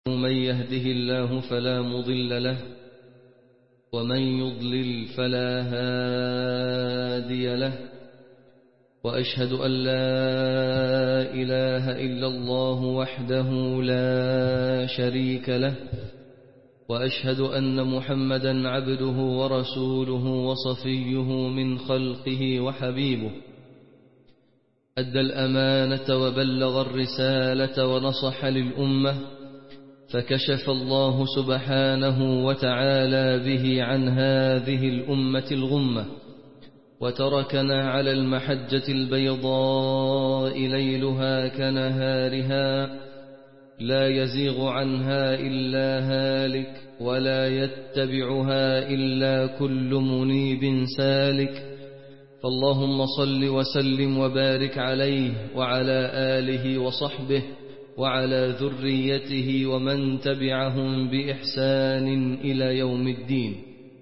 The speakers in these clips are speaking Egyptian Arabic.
من يهده الله فلا مضل له ومن يضلل فلا هادي له وأشهد أن لا إله إلا الله وحده لا شريك له وأشهد أن محمدا عبده ورسوله وصفيه من خلقه وحبيبه أدى الأمانة وبلغ الرسالة ونصح للأمة فكشف الله سبحانه وتعالى به عن هذه الأمة الغمة وتركنا على المحجة البيضاء ليلها كنهارها لا يزيغ عنها إلا هالك ولا يتبعها إلا كل منيب سالك فاللهم صل وسلم وبارك عليه وعلى آله وصحبه وعلى ذريته ومن تبعهم بإحسان إلى يوم الدين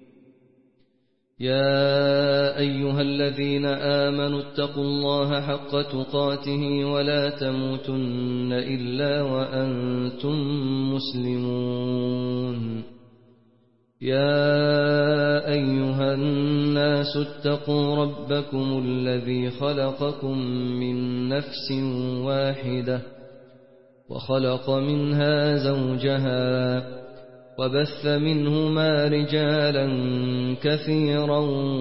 يا أيها الذين آمنوا اتقوا الله حق تقاته ولا تموتن إلا وأنتم مسلمون يا أيها الناس اتقوا ربكم الذي خلقكم من نفس واحدة وخلق منها زوجها وبث منهما رجالا كثيرا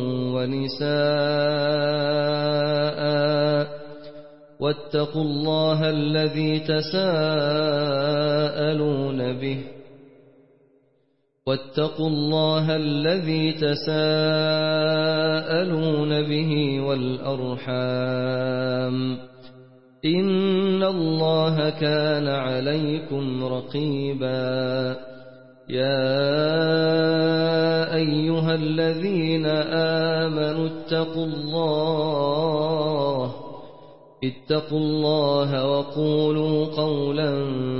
ونساء واتقوا الله الذي تساءلون به واتقوا الله الذي تساءلون به والأرحام إن الله كان عليكم رقيبا يا أيها الذين آمنوا اتقوا الله اتقوا الله وقولوا قولا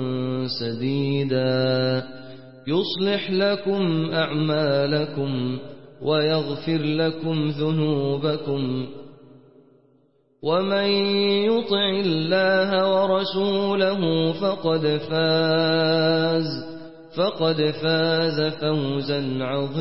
سديدا يصلح لكم أعمالكم ويغفر لكم ذنوبكم ومن يطع الله ورسوله فقد فاز فقد فاز فوزا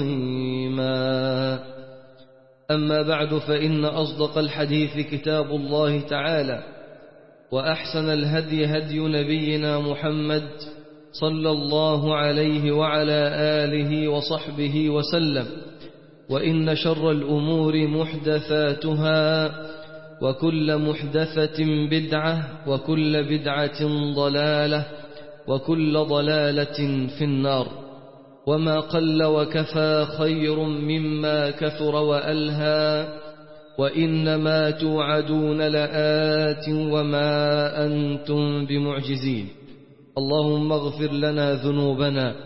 عظيما أما بعد فإن أصدق الحديث كتاب الله تعالى وأحسن الهدي هدي نبينا محمد صلى الله عليه وعلى آله وصحبه وسلم وإن شر الأمور محدثاتها وكل محدثة بدعة وكل بدعة ضلالة وكل ضلالة في النار وما قل وكفى خير مما كثر وألهى وإنما توعدون لآت وما أنتم بمعجزين اللهم اغفر لنا ذنوبنا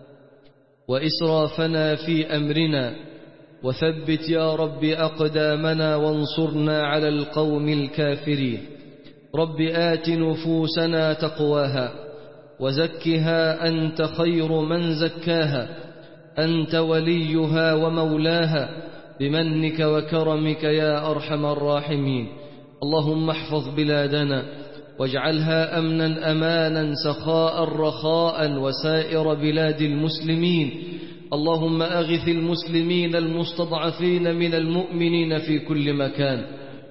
وإسرافنا في أمرنا وثبت يا رب أقدامنا وانصرنا على القوم الكافرين رب آت نفوسنا تقواها وزكها أنت خير من زكاها أنت وليها ومولاها بمنك وكرمك يا أرحم الراحمين اللهم احفظ بلادنا واجعلها أمنا أمانا سخاء رخاء وسائر بلاد المسلمين اللهم أغث المسلمين المستضعفين من المؤمنين في كل مكان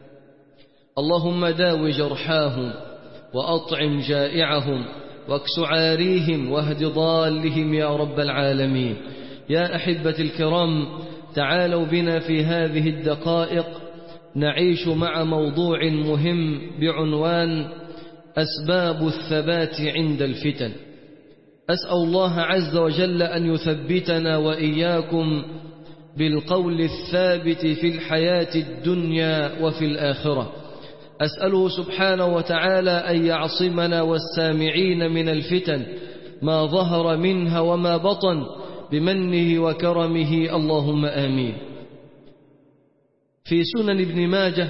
اللهم داو جرحاهم وأطعم جائعهم واكس عاريهم واهد ضالهم يا رب العالمين يا أحبة الكرام تعالوا بنا في هذه الدقائق نعيش مع موضوع مهم بعنوان أسباب الثبات عند الفتن أسأل الله عز وجل أن يثبتنا وإياكم بالقول الثابت في الحياة الدنيا وفي الآخرة أسأله سبحانه وتعالى أن يعصمنا والسامعين من الفتن ما ظهر منها وما بطن بمنه وكرمه اللهم آمين في سنن ابن ماجه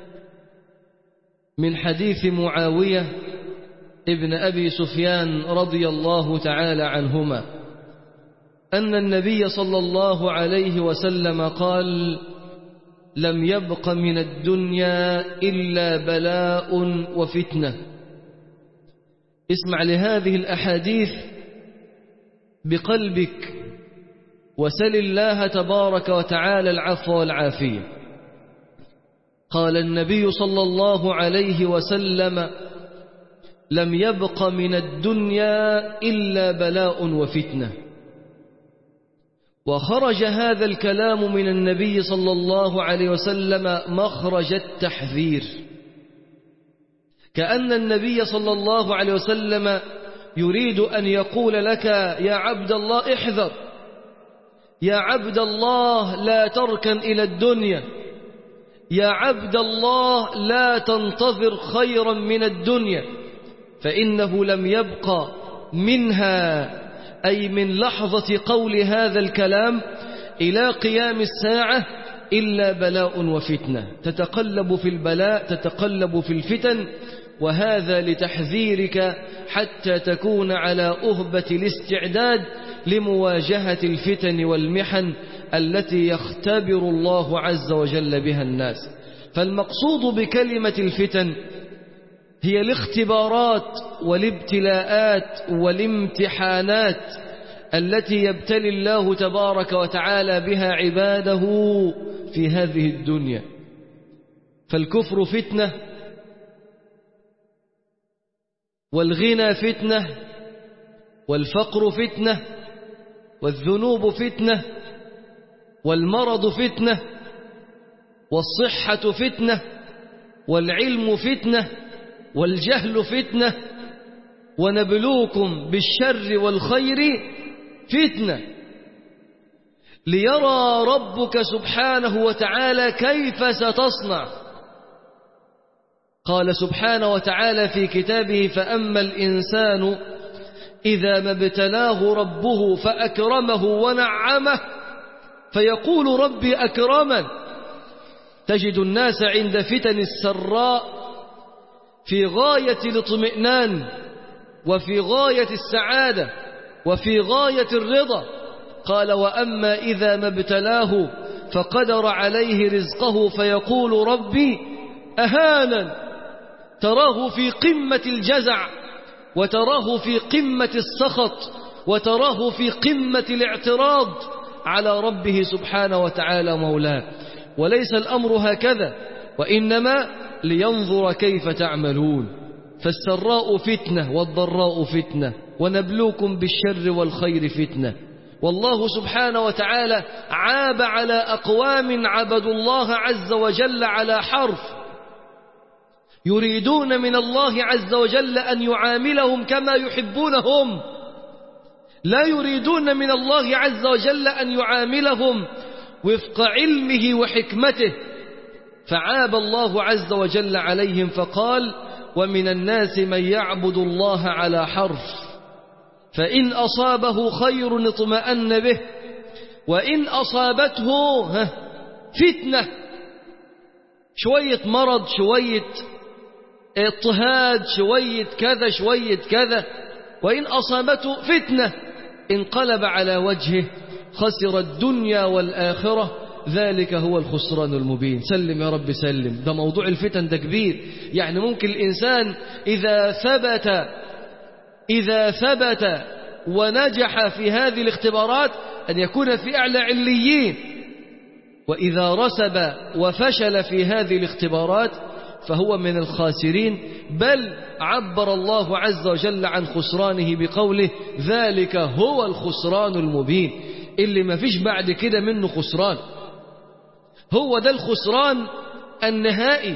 من حديث معاوية ابن أبي سفيان رضي الله تعالى عنهما أن النبي صلى الله عليه وسلم قال لم يبق من الدنيا إلا بلاء وفتنة اسمع لهذه الأحاديث بقلبك وسل الله تبارك وتعالى العفو والعافية قال النبي صلى الله عليه وسلم لم يبق من الدنيا إلا بلاء وفتنة وخرج هذا الكلام من النبي صلى الله عليه وسلم مخرج التحذير كأن النبي صلى الله عليه وسلم يريد أن يقول لك يا عبد الله احذر يا عبد الله لا تركن إلى الدنيا يا عبد الله لا تنتظر خيرا من الدنيا فإنه لم يبقى منها أي من لحظة قول هذا الكلام إلى قيام الساعة إلا بلاء وفتنة تتقلب في البلاء تتقلب في الفتن وهذا لتحذيرك حتى تكون على أهبة الاستعداد لمواجهة الفتن والمحن التي يختبر الله عز وجل بها الناس فالمقصود بكلمة الفتن هي الاختبارات والابتلاءات والامتحانات التي يبتلي الله تبارك وتعالى بها عباده في هذه الدنيا فالكفر فتنة والغنى فتنة والفقر فتنة والذنوب فتنة والمرض فتنة والصحة فتنة والعلم فتنة والجهل فتنة ونبلوكم بالشر والخير فتنة ليرى ربك سبحانه وتعالى كيف ستصنع قال سبحانه وتعالى في كتابه فأما الإنسان إذا ما ابتلاه ربه فأكرمه ونعمه فيقول ربي أكرمن تجد الناس عند فتن السراء في غاية الاطمئنان وفي غاية السعادة وفي غاية الرضا قال وأما إذا ما ابتلاه فقدر عليه رزقه فيقول ربي أهانا تراه في قمة الجزع وتراه في قمة السخط وتراه في قمة الاعتراض على ربه سبحانه وتعالى مولاه وليس الأمر هكذا وإنما لينظر كيف تعملون فالسراء فتنة والضراء فتنة ونبلوكم بالشر والخير فتنة والله سبحانه وتعالى عاب على أقوام عبدوا الله عز وجل على حرف يريدون من الله عز وجل أن يعاملهم كما يحبونهم لا يريدون من الله عز وجل أن يعاملهم وفق علمه وحكمته فعاب الله عز وجل عليهم فقال ومن الناس من يعبد الله على حرف فإن أصابه خير اطمأن به وإن أصابته فتنة شوية مرض شوية اضطهاد شوية كذا شوية كذا وإن أصابته فتنة انقلب على وجهه خسر الدنيا والآخرة ذلك هو الخسران المبين سلم يا رب سلم ده موضوع الفتن ده كبير يعني ممكن الإنسان إذا ثبت إذا ثبت ونجح في هذه الاختبارات أن يكون في أعلى عليين وإذا رسب وفشل في هذه الاختبارات فهو من الخاسرين بل عبر الله عز وجل عن خسرانه بقوله ذلك هو الخسران المبين اللي ما فيش بعد كده منه خسران هو ده الخسران النهائي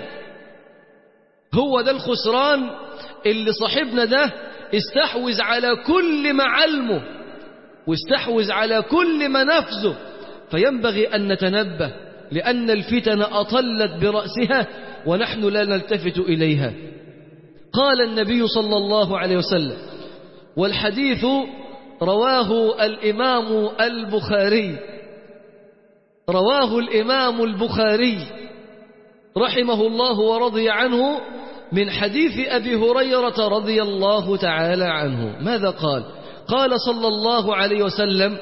هو ده الخسران اللي صاحبنا ده استحوذ على كل معلمه واستحوذ على كل منافذه فينبغي أن نتنبه لأن الفتن أطلت برأسها ونحن لا نلتفت إليها قال النبي صلى الله عليه وسلم والحديث رواه الإمام البخاري رواه الإمام البخاري رحمه الله ورضي عنه من حديث أبي هريرة رضي الله تعالى عنه ماذا قال قال صلى الله عليه وسلم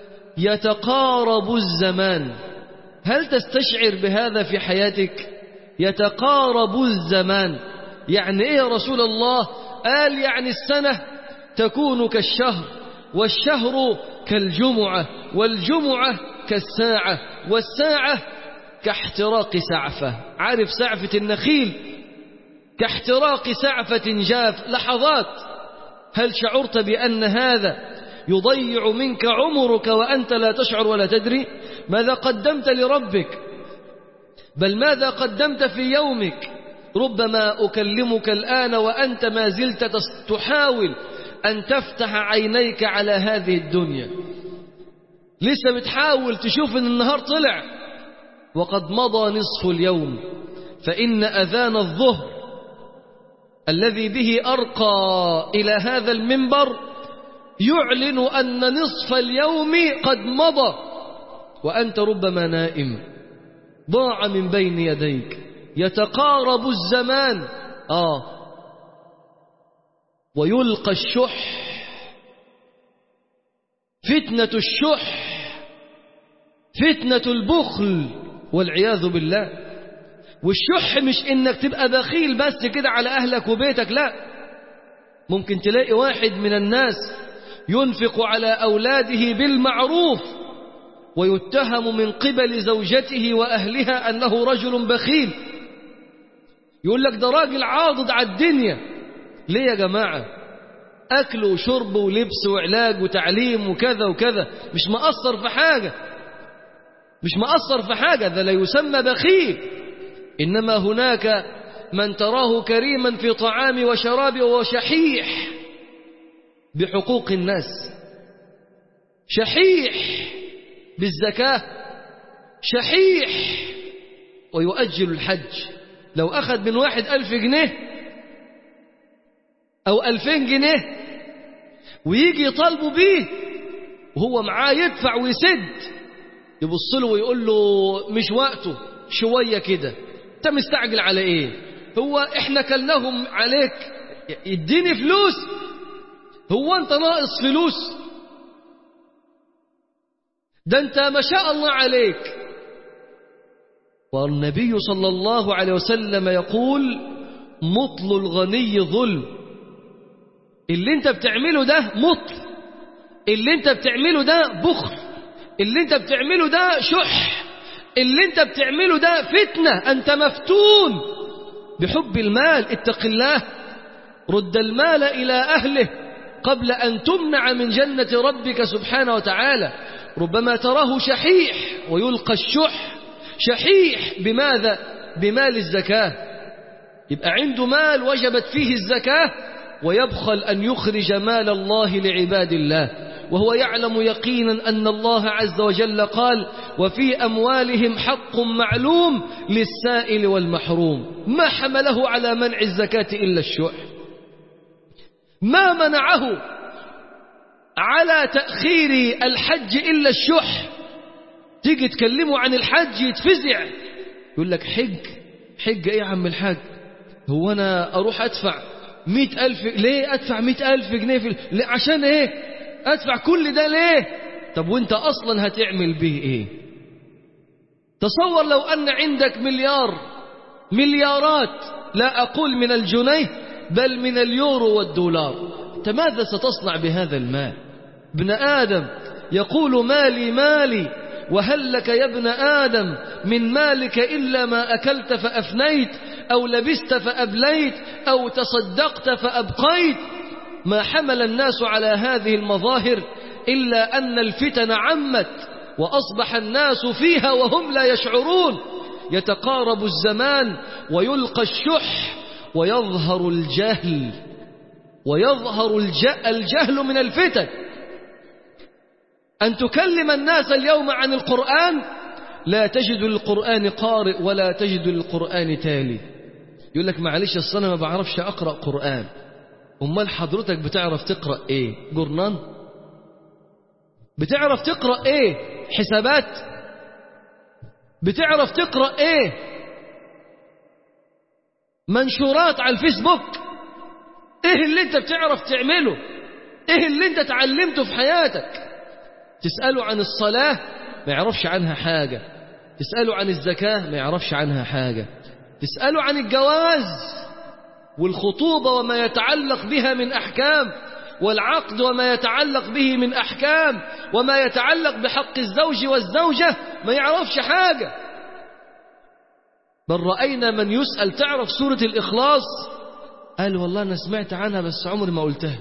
يتقارب الزمان هل تستشعر بهذا في حياتك يتقارب الزمان يعني ايه يا رسول الله قال يعني السنة تكون كالشهر والشهر كالجمعة والجمعة كالساعة والساعة كاحتراق سعفة عارف سعفة النخيل كاحتراق سعفة جاف لحظات هل شعرت بأن هذا يضيع منك عمرك وأنت لا تشعر ولا تدري ماذا قدمت لربك بل ماذا قدمت في يومك ربما أكلمك الآن وأنت ما زلت تحاول أن تفتح عينيك على هذه الدنيا لسه بتحاول تشوف ان النهار طلع وقد مضى نصف اليوم فإن أذان الظهر الذي به أرقى إلى هذا المنبر يعلن أن نصف اليوم قد مضى وأنت ربما نائم ضاع من بين يديك يتقارب الزمان آه ويلقى الشح فتنة الشح فتنة البخل والعياذ بالله والشح مش انك تبقى بخيل بس كده على اهلك وبيتك لا ممكن تلاقي واحد من الناس ينفق على اولاده بالمعروف ويتهم من قبل زوجته واهلها انه رجل بخيل يقول لك ده راجل عاضد على الدنيا ليه يا جماعه اكل وشرب ولبس وعلاج وتعليم وكذا وكذا مش مقصر في حاجه مش مقصر في حاجه ده لا يسمى بخيل انما هناك من تراه كريما في طعام وشراب وشحيح بحقوق الناس شحيح بالزكاه شحيح ويؤجل الحج لو أخذ من واحد ألف جنيه أو ألفين جنيه ويجي يطالبه بيه وهو معاه يدفع ويسد يبص له ويقول له مش وقته شوية كده انت مستعجل على ايه هو احنا كلناهم عليك اديني فلوس هو انت ناقص فلوس ده انت ما شاء الله عليك والنبي صلى الله عليه وسلم يقول مطل الغني ظلم اللي انت بتعمله ده مطل اللي انت بتعمله ده بخل اللي انت بتعمله ده شح اللي انت بتعمله ده فتنة انت مفتون بحب المال اتق الله رد المال إلى أهله قبل أن تمنع من جنة ربك سبحانه وتعالى ربما تراه شحيح ويلقى الشح شحيح بماذا بمال الزكاة يبقى عنده مال وجبت فيه الزكاة ويبخل أن يخرج مال الله لعباد الله وهو يعلم يقينا أن الله عز وجل قال وفي أموالهم حق معلوم للسائل والمحروم ما حمله على منع الزكاة إلا الشح ما منعه على تأخير الحج إلا الشح تيجي تكلمه عن الحج يتفزع يقول لك حج حج ايه يا عم الحاج هو انا اروح ادفع مئة الف ليه ادفع مئة الف جنيه في ليه عشان ايه ادفع كل ده ليه طب وانت اصلا هتعمل به ايه تصور لو ان عندك مليار مليارات لا اقول من الجنيه بل من اليورو والدولار انت ماذا ستصنع بهذا المال ابن ادم يقول مالي مالي وهل لك يا ابن آدم من مالك إلا ما أكلت فأفنيت أو لبست فأبليت أو تصدقت فأبقيت ما حمل الناس على هذه المظاهر إلا أن الفتن عمت وأصبح الناس فيها وهم لا يشعرون يتقارب الزمان ويلقى الشح ويظهر الجهل ويظهر الجهل من الفتن أن تكلم الناس اليوم عن القرآن لا تجد للقرآن قارئ ولا تجد للقرآن تالي يقول لك معلش أصل أنا ما بعرفش أقرأ قرآن أمال حضرتك بتعرف تقرأ إيه جورنان بتعرف تقرأ إيه حسابات بتعرف تقرأ إيه منشورات على الفيسبوك إيه اللي أنت بتعرف تعمله إيه اللي أنت تعلمته في حياتك تسأله عن الصلاة ما يعرفش عنها حاجة تسأله عن الزكاة ما يعرفش عنها حاجة تسأله عن الجواز والخطوبة وما يتعلق بها من أحكام والعقد وما يتعلق به من أحكام وما يتعلق بحق الزوج والزوجة ما يعرفش حاجة بل رأينا من يسأل تعرف سورة الإخلاص قال والله أنا سمعت عنها بس عمري ما قلتها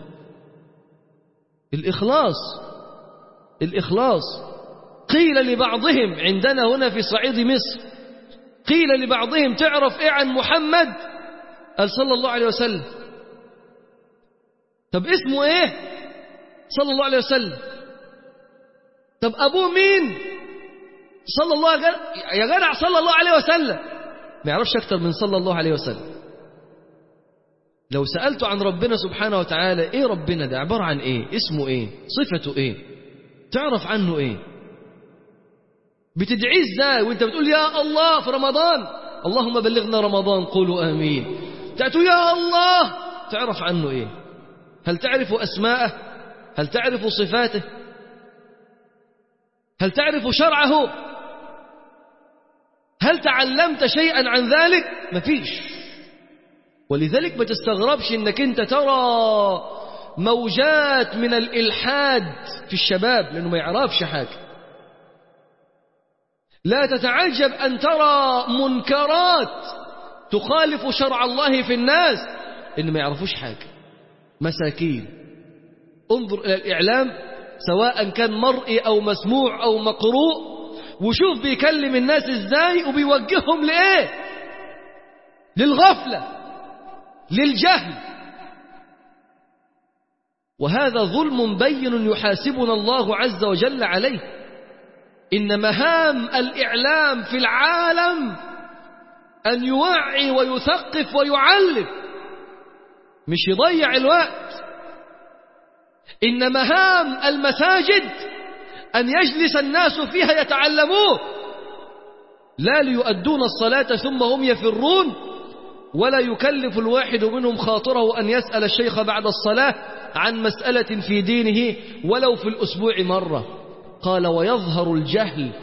الإخلاص الإخلاص قيل لبعضهم عندنا هنا في صعيد مصر قيل لبعضهم تعرف إيه عن محمد قال صلى الله عليه وسلم طب اسمه إيه صلى الله عليه وسلم طب أبوه مين صلى الله عليه يا جدع صلى الله عليه وسلم ما يعرفش أكتر من صلى الله عليه وسلم لو سألته عن ربنا سبحانه وتعالى إيه ربنا ده عبارة عن إيه اسمه إيه صفته إيه تعرف عنه إيه بتدعيه إزاي وإنت بتقول يا الله في رمضان اللهم بلغنا رمضان قولوا آمين تأتوا يا الله تعرف عنه إيه هل تعرف أسماءه هل تعرف صفاته هل تعرف شرعه هل تعلمت شيئا عن ذلك مفيش ولذلك ما تستغربش انك انت ترى موجات من الالحاد في الشباب لانه ما يعرفش حاجه لا تتعجب ان ترى منكرات تخالف شرع الله في الناس ان ما يعرفوش حاجه مساكين انظر الى الاعلام سواء كان مرئي او مسموع او مقروء وشوف بيكلم الناس ازاي وبيوجههم لايه للغفله للجهل وهذا ظلم بين يحاسبنا الله عز وجل عليه إن مهام الإعلام في العالم أن يوعي ويثقف ويعلم مش يضيع الوقت إن مهام المساجد أن يجلس الناس فيها يتعلمون لا ليؤدون الصلاة ثم هم يفرون ولا يكلف الواحد منهم خاطره أن يسأل الشيخ بعد الصلاة عن مسألة في دينه ولو في الأسبوع مرة قال ويظهر الجهل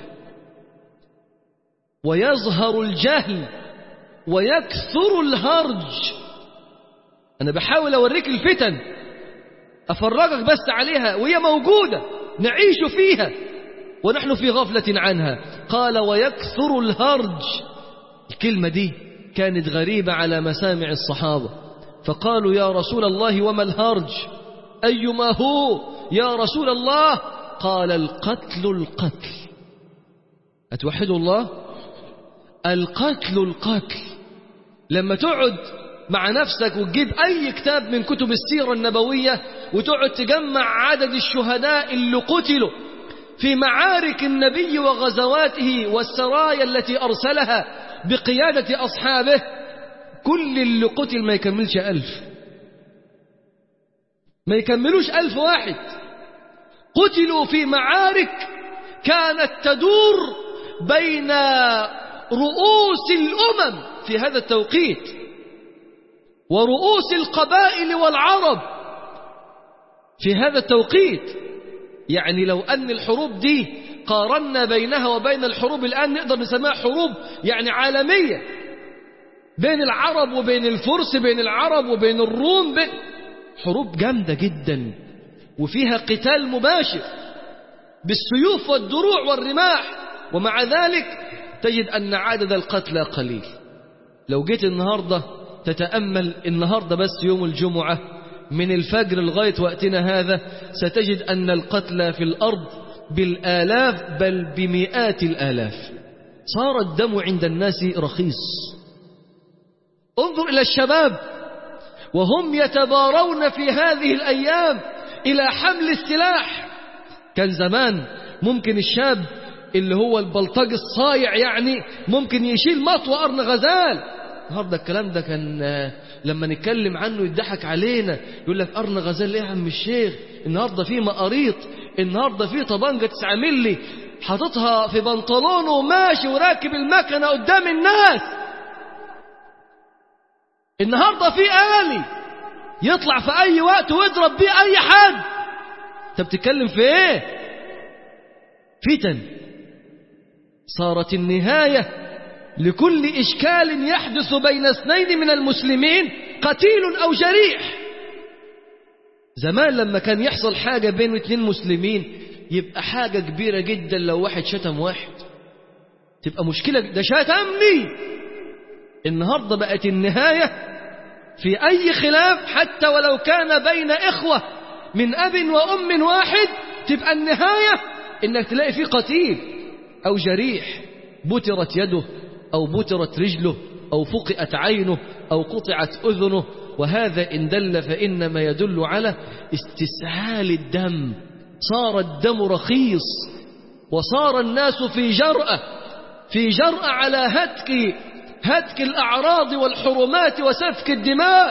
ويظهر الجهل ويكثر الهرج أنا بحاول أوريك الفتن أفرجك بس عليها وهي موجودة نعيش فيها ونحن في غفلة عنها قال ويكثر الهرج الكلمة دي كانت غريبة على مسامع الصحابة فقالوا يا رسول الله وما الهرج أيما هو يا رسول الله قال القتل القتل أتوحدوا الله القتل القتل لما تقعد مع نفسك وتجيب أي كتاب من كتب السيرة النبوية وتقعد تجمع عدد الشهداء اللي قتلوا في معارك النبي وغزواته والسرايا التي أرسلها بقيادة أصحابه كل اللي قتل ما يكملش ألف ما يكملوش ألف واحد قتلوا في معارك كانت تدور بين رؤوس الأمم في هذا التوقيت ورؤوس القبائل والعرب في هذا التوقيت يعني لو أن الحروب دي قارنا بينها وبين الحروب الآن نقدر نسميها حروب يعني عالمية بين العرب وبين الفرس بين العرب وبين الروم بين حروب جامدة جدا وفيها قتال مباشر بالسيوف والدروع والرماح ومع ذلك تجد أن عدد القتلى قليل لو جيت النهاردة تتأمل النهاردة بس يوم الجمعة من الفجر لغاية وقتنا هذا ستجد أن القتلى في الأرض بالآلاف بل بمئات الآلاف صار الدم عند الناس رخيص انظر إلى الشباب وهم يتبارون في هذه الأيام إلى حمل السلاح كان زمان ممكن الشاب اللي هو البلطج الصايع يعني ممكن يشيل مطوى قرن غزال النهارده الكلام ده كان لما نتكلم عنه يضحك علينا يقول لك قرن غزال ايه يا عم الشيخ النهارده في مقاريط النهارده في طبنجه 9 مللي حاططها في بنطلونه وماشي وراكب المكنه قدام الناس النهارده في آلي يطلع في أي وقت ويضرب بيه أي حد أنت بتتكلم في إيه؟ فتن صارت النهاية لكل إشكال يحدث بين اثنين من المسلمين قتيل أو جريح زمان لما كان يحصل حاجة بين اتنين مسلمين يبقى حاجة كبيرة جدا لو واحد شتم واحد تبقى مشكلة ده شتمني النهاردة بقت النهاية في أي خلاف حتى ولو كان بين إخوة من أب وأم واحد تبقى النهاية إنك تلاقي فيه قتيل أو جريح بترت يده أو بترت رجله أو فقئت عينه أو قطعت أذنه وهذا إن دل فإنما يدل على استسهال الدم صار الدم رخيص وصار الناس في جرأة في جرأة على هتك هتك الأعراض والحرمات وسفك الدماء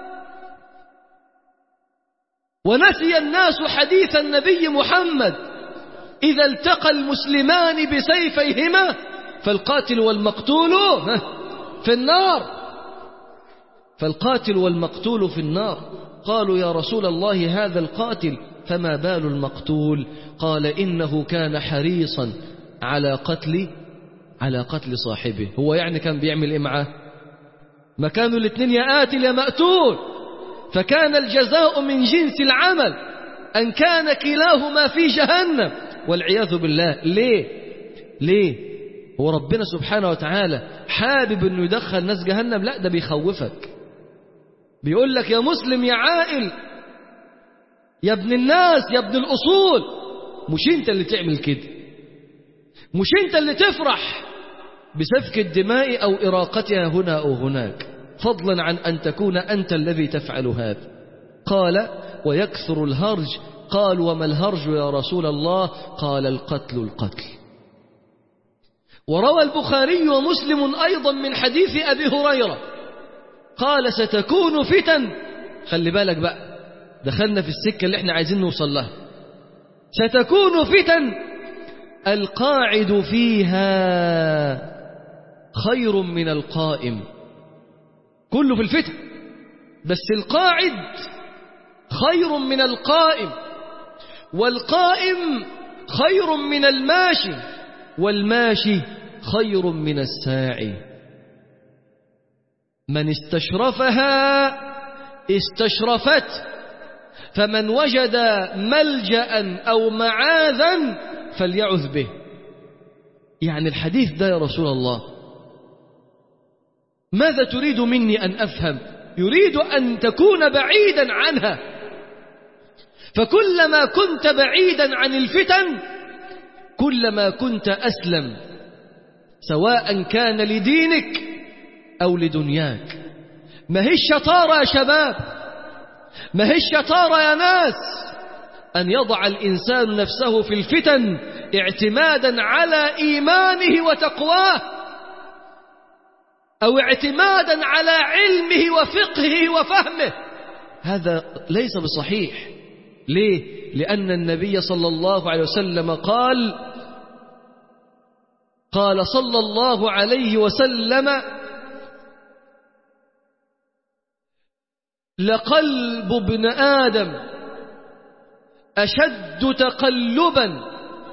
ونسي الناس حديث النبي محمد إذا التقى المسلمان بسيفيهما فالقاتل والمقتول في النار فالقاتل والمقتول في النار قالوا يا رسول الله هذا القاتل فما بال المقتول قال إنه كان حريصا على قتل على قتل صاحبه هو يعني كان بيعمل إيه معاه ما كانوا الاثنين يا قاتل يا مقتول فكان الجزاء من جنس العمل أن كان كلاهما في جهنم والعياذ بالله ليه ليه هو ربنا سبحانه وتعالى حابب انه يدخل ناس جهنم لا ده بيخوفك بيقول لك يا مسلم يا عائل يا ابن الناس يا ابن الأصول مش انت اللي تعمل كده مش انت اللي تفرح بسفك الدماء أو إراقتها هنا أو هناك فضلا عن أن تكون أنت الذي تفعل هذا قال ويكثر الهرج قال وما الهرج يا رسول الله قال القتل القتل وروى البخاري ومسلم أيضا من حديث أبي هريرة قال ستكون فتن خلي بالك بقى دخلنا في السكة اللي احنا عايزين نوصل لها ستكون فتن القاعد فيها خير من القائم كله في الفتن بس القاعد خير من القائم والقائم خير من الماشي والماشي خير من الساعي من استشرفها استشرفت فمن وجد ملجأ أو معاذا فليعذ به يعني الحديث ده يا رسول الله ماذا تريد مني أن أفهم يريد أن تكون بعيدا عنها فكلما كنت بعيدا عن الفتن كلما كنت أسلم سواء كان لدينك أو لدنياك ما هي الشطارة يا شباب ما هي الشطارة يا ناس أن يضع الإنسان نفسه في الفتن اعتمادا على إيمانه وتقواه أو اعتمادا على علمه وفقهه وفهمه هذا ليس بصحيح ليه؟ لأن النبي صلى الله عليه وسلم قال قال صلى الله عليه وسلم لقلب ابن آدم أشد تقلبا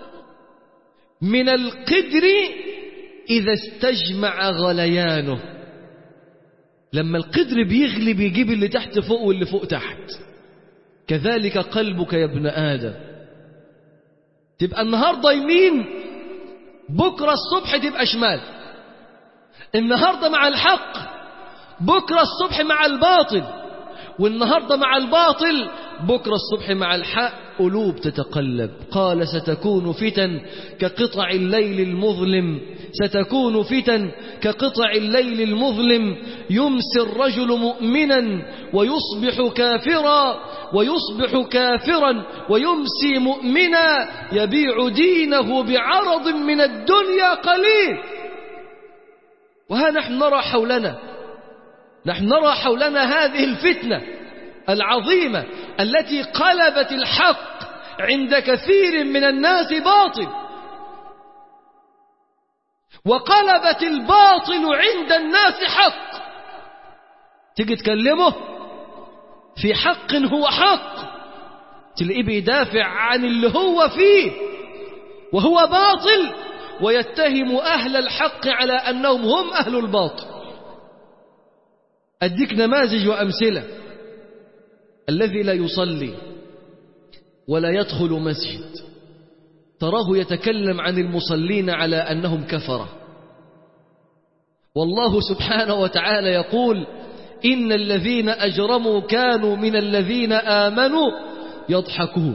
من القدر إذا استجمع غليانه لما القدر بيغلي بيجيب اللي تحت فوق واللي فوق تحت كذلك قلبك يا ابن آدم تبقى النهاردة يمين بكرة الصبح تبقى شمال النهاردة مع الحق بكرة الصبح مع الباطل والنهاردة مع الباطل بكرة الصبح مع الحق قلوب تتقلب قال ستكون فتن كقطع الليل المظلم ستكون فتن كقطع الليل المظلم يمسي الرجل مؤمنا ويصبح كافرا ويصبح كافرا ويمسي مؤمنا يبيع دينه بعرض من الدنيا قليل وها نحن نرى حولنا نحن نرى حولنا هذه الفتنة العظيمة التي قلبت الحق عند كثير من الناس باطل وقلبت الباطل عند الناس حق تيجي تكلمه في حق هو حق تلاقيه بيدافع عن اللي هو فيه وهو باطل ويتهم أهل الحق على أنهم هم أهل الباطل أديك نماذج وأمثلة الذي لا يصلي ولا يدخل مسجد تراه يتكلم عن المصلين على أنهم كفرة والله سبحانه وتعالى يقول إن الذين أجرموا كانوا من الذين آمنوا يضحكون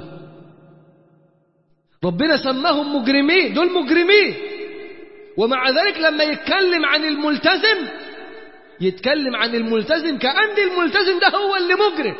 ربنا سماهم مجرمين دول مجرمين ومع ذلك لما يتكلم عن الملتزم يتكلم عن الملتزم كأن الملتزم ده هو اللي مجرم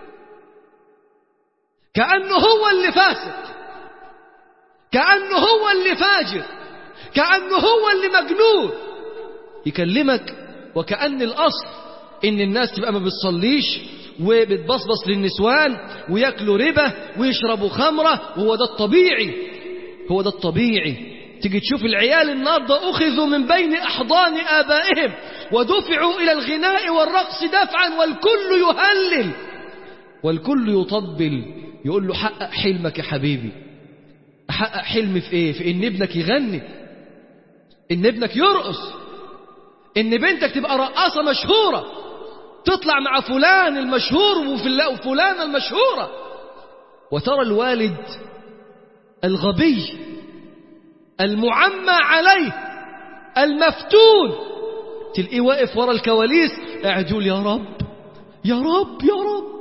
كأنه هو اللي فاسق كأنه هو اللي فاجر كأنه هو اللي مجنون يكلمك وكأن الأصل إن الناس تبقى ما بتصليش وبتبصبص للنسوان وياكلوا ربا ويشربوا خمرة وهو ده الطبيعي هو ده الطبيعي تيجي تشوف العيال النهارده أخذوا من بين أحضان آبائهم ودفعوا إلى الغناء والرقص دفعا والكل يهلل والكل يطبل يقول له حقق حلمك يا حبيبي أحقق حلمي في إيه في إن ابنك يغني إن ابنك يرقص إن بنتك تبقى رقاصة مشهورة تطلع مع فلان المشهور وفلانة المشهورة وترى الوالد الغبي المعمى عليه المفتون تلاقيه واقف ورا الكواليس قاعد يقول يا رب يا رب يا رب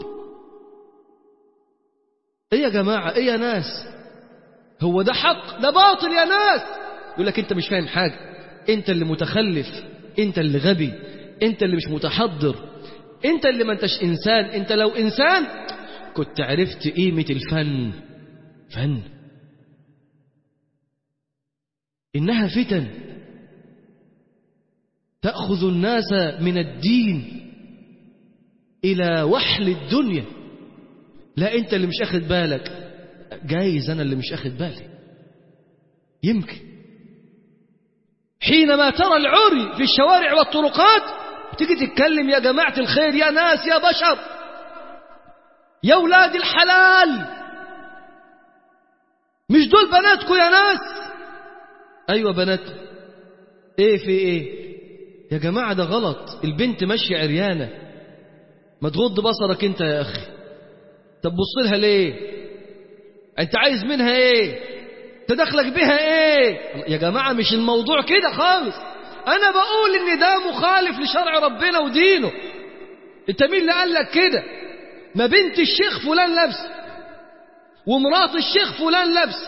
ايه يا جماعة ايه يا ناس هو ده حق ده باطل يا ناس يقول لك انت مش فاهم حاجة انت اللي متخلف انت اللي غبي انت اللي مش متحضر انت اللي ما انتش انسان انت لو انسان كنت عرفت قيمة الفن فن إنها فتن تأخذ الناس من الدين إلى وحل الدنيا لا أنت اللي مش أخذ بالك جايز أنا اللي مش أخذ بالي يمكن حينما ترى العري في الشوارع والطرقات تيجي تتكلم يا جماعة الخير يا ناس يا بشر يا ولاد الحلال مش دول بناتكم يا ناس أيوة بنات إيه في إيه يا جماعة ده غلط البنت ماشية عريانة ما تغض بصرك أنت يا أخي طب بص لها ليه أنت عايز منها إيه تدخلك بها إيه يا جماعة مش الموضوع كده خالص أنا بقول إن ده مخالف لشرع ربنا ودينه أنت مين اللي قال لك كده ما بنت الشيخ فلان لابس ومرات الشيخ فلان لابس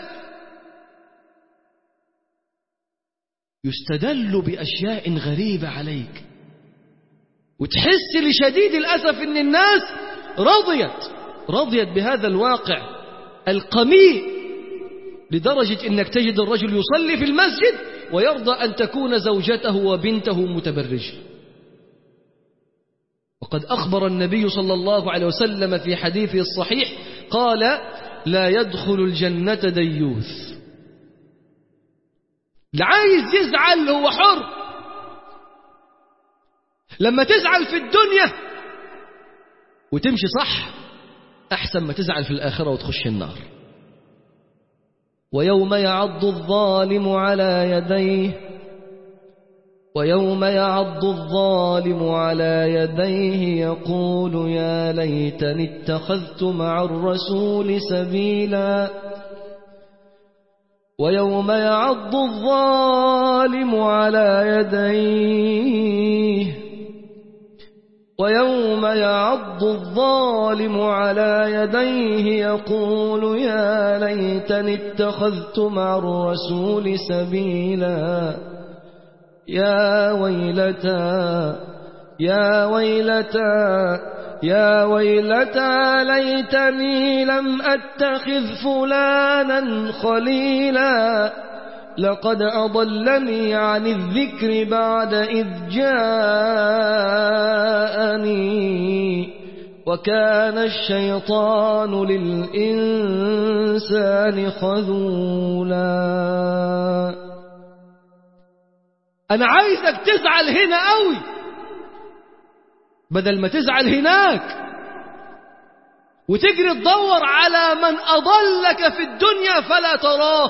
يستدل بأشياء غريبة عليك وتحس لشديد الأسف أن الناس رضيت رضيت بهذا الواقع القميء لدرجة أنك تجد الرجل يصلي في المسجد ويرضى أن تكون زوجته وبنته متبرجة وقد أخبر النبي صلى الله عليه وسلم في حديثه الصحيح قال لا يدخل الجنة ديوث اللي عايز يزعل هو حر لما تزعل في الدنيا وتمشي صح أحسن ما تزعل في الآخرة وتخش النار ويوم يعض الظالم على يديه ويوم يعض الظالم على يديه يقول يا ليتني اتخذت مع الرسول سبيلا ويوم يعض الظالم على يديه ويوم يعض الظالم على يديه يقول يا ليتني اتخذت مع الرسول سبيلا يا ويلتى يا ويلتى يا ويلتى ليتني لم أتخذ فلانا خليلا لقد أضلني عن الذكر بعد إذ جاءني وكان الشيطان للإنسان خذولا أنا عايزك تزعل هنا قوي بدل ما تزعل هناك وتجري تدور على من أضلك في الدنيا فلا تراه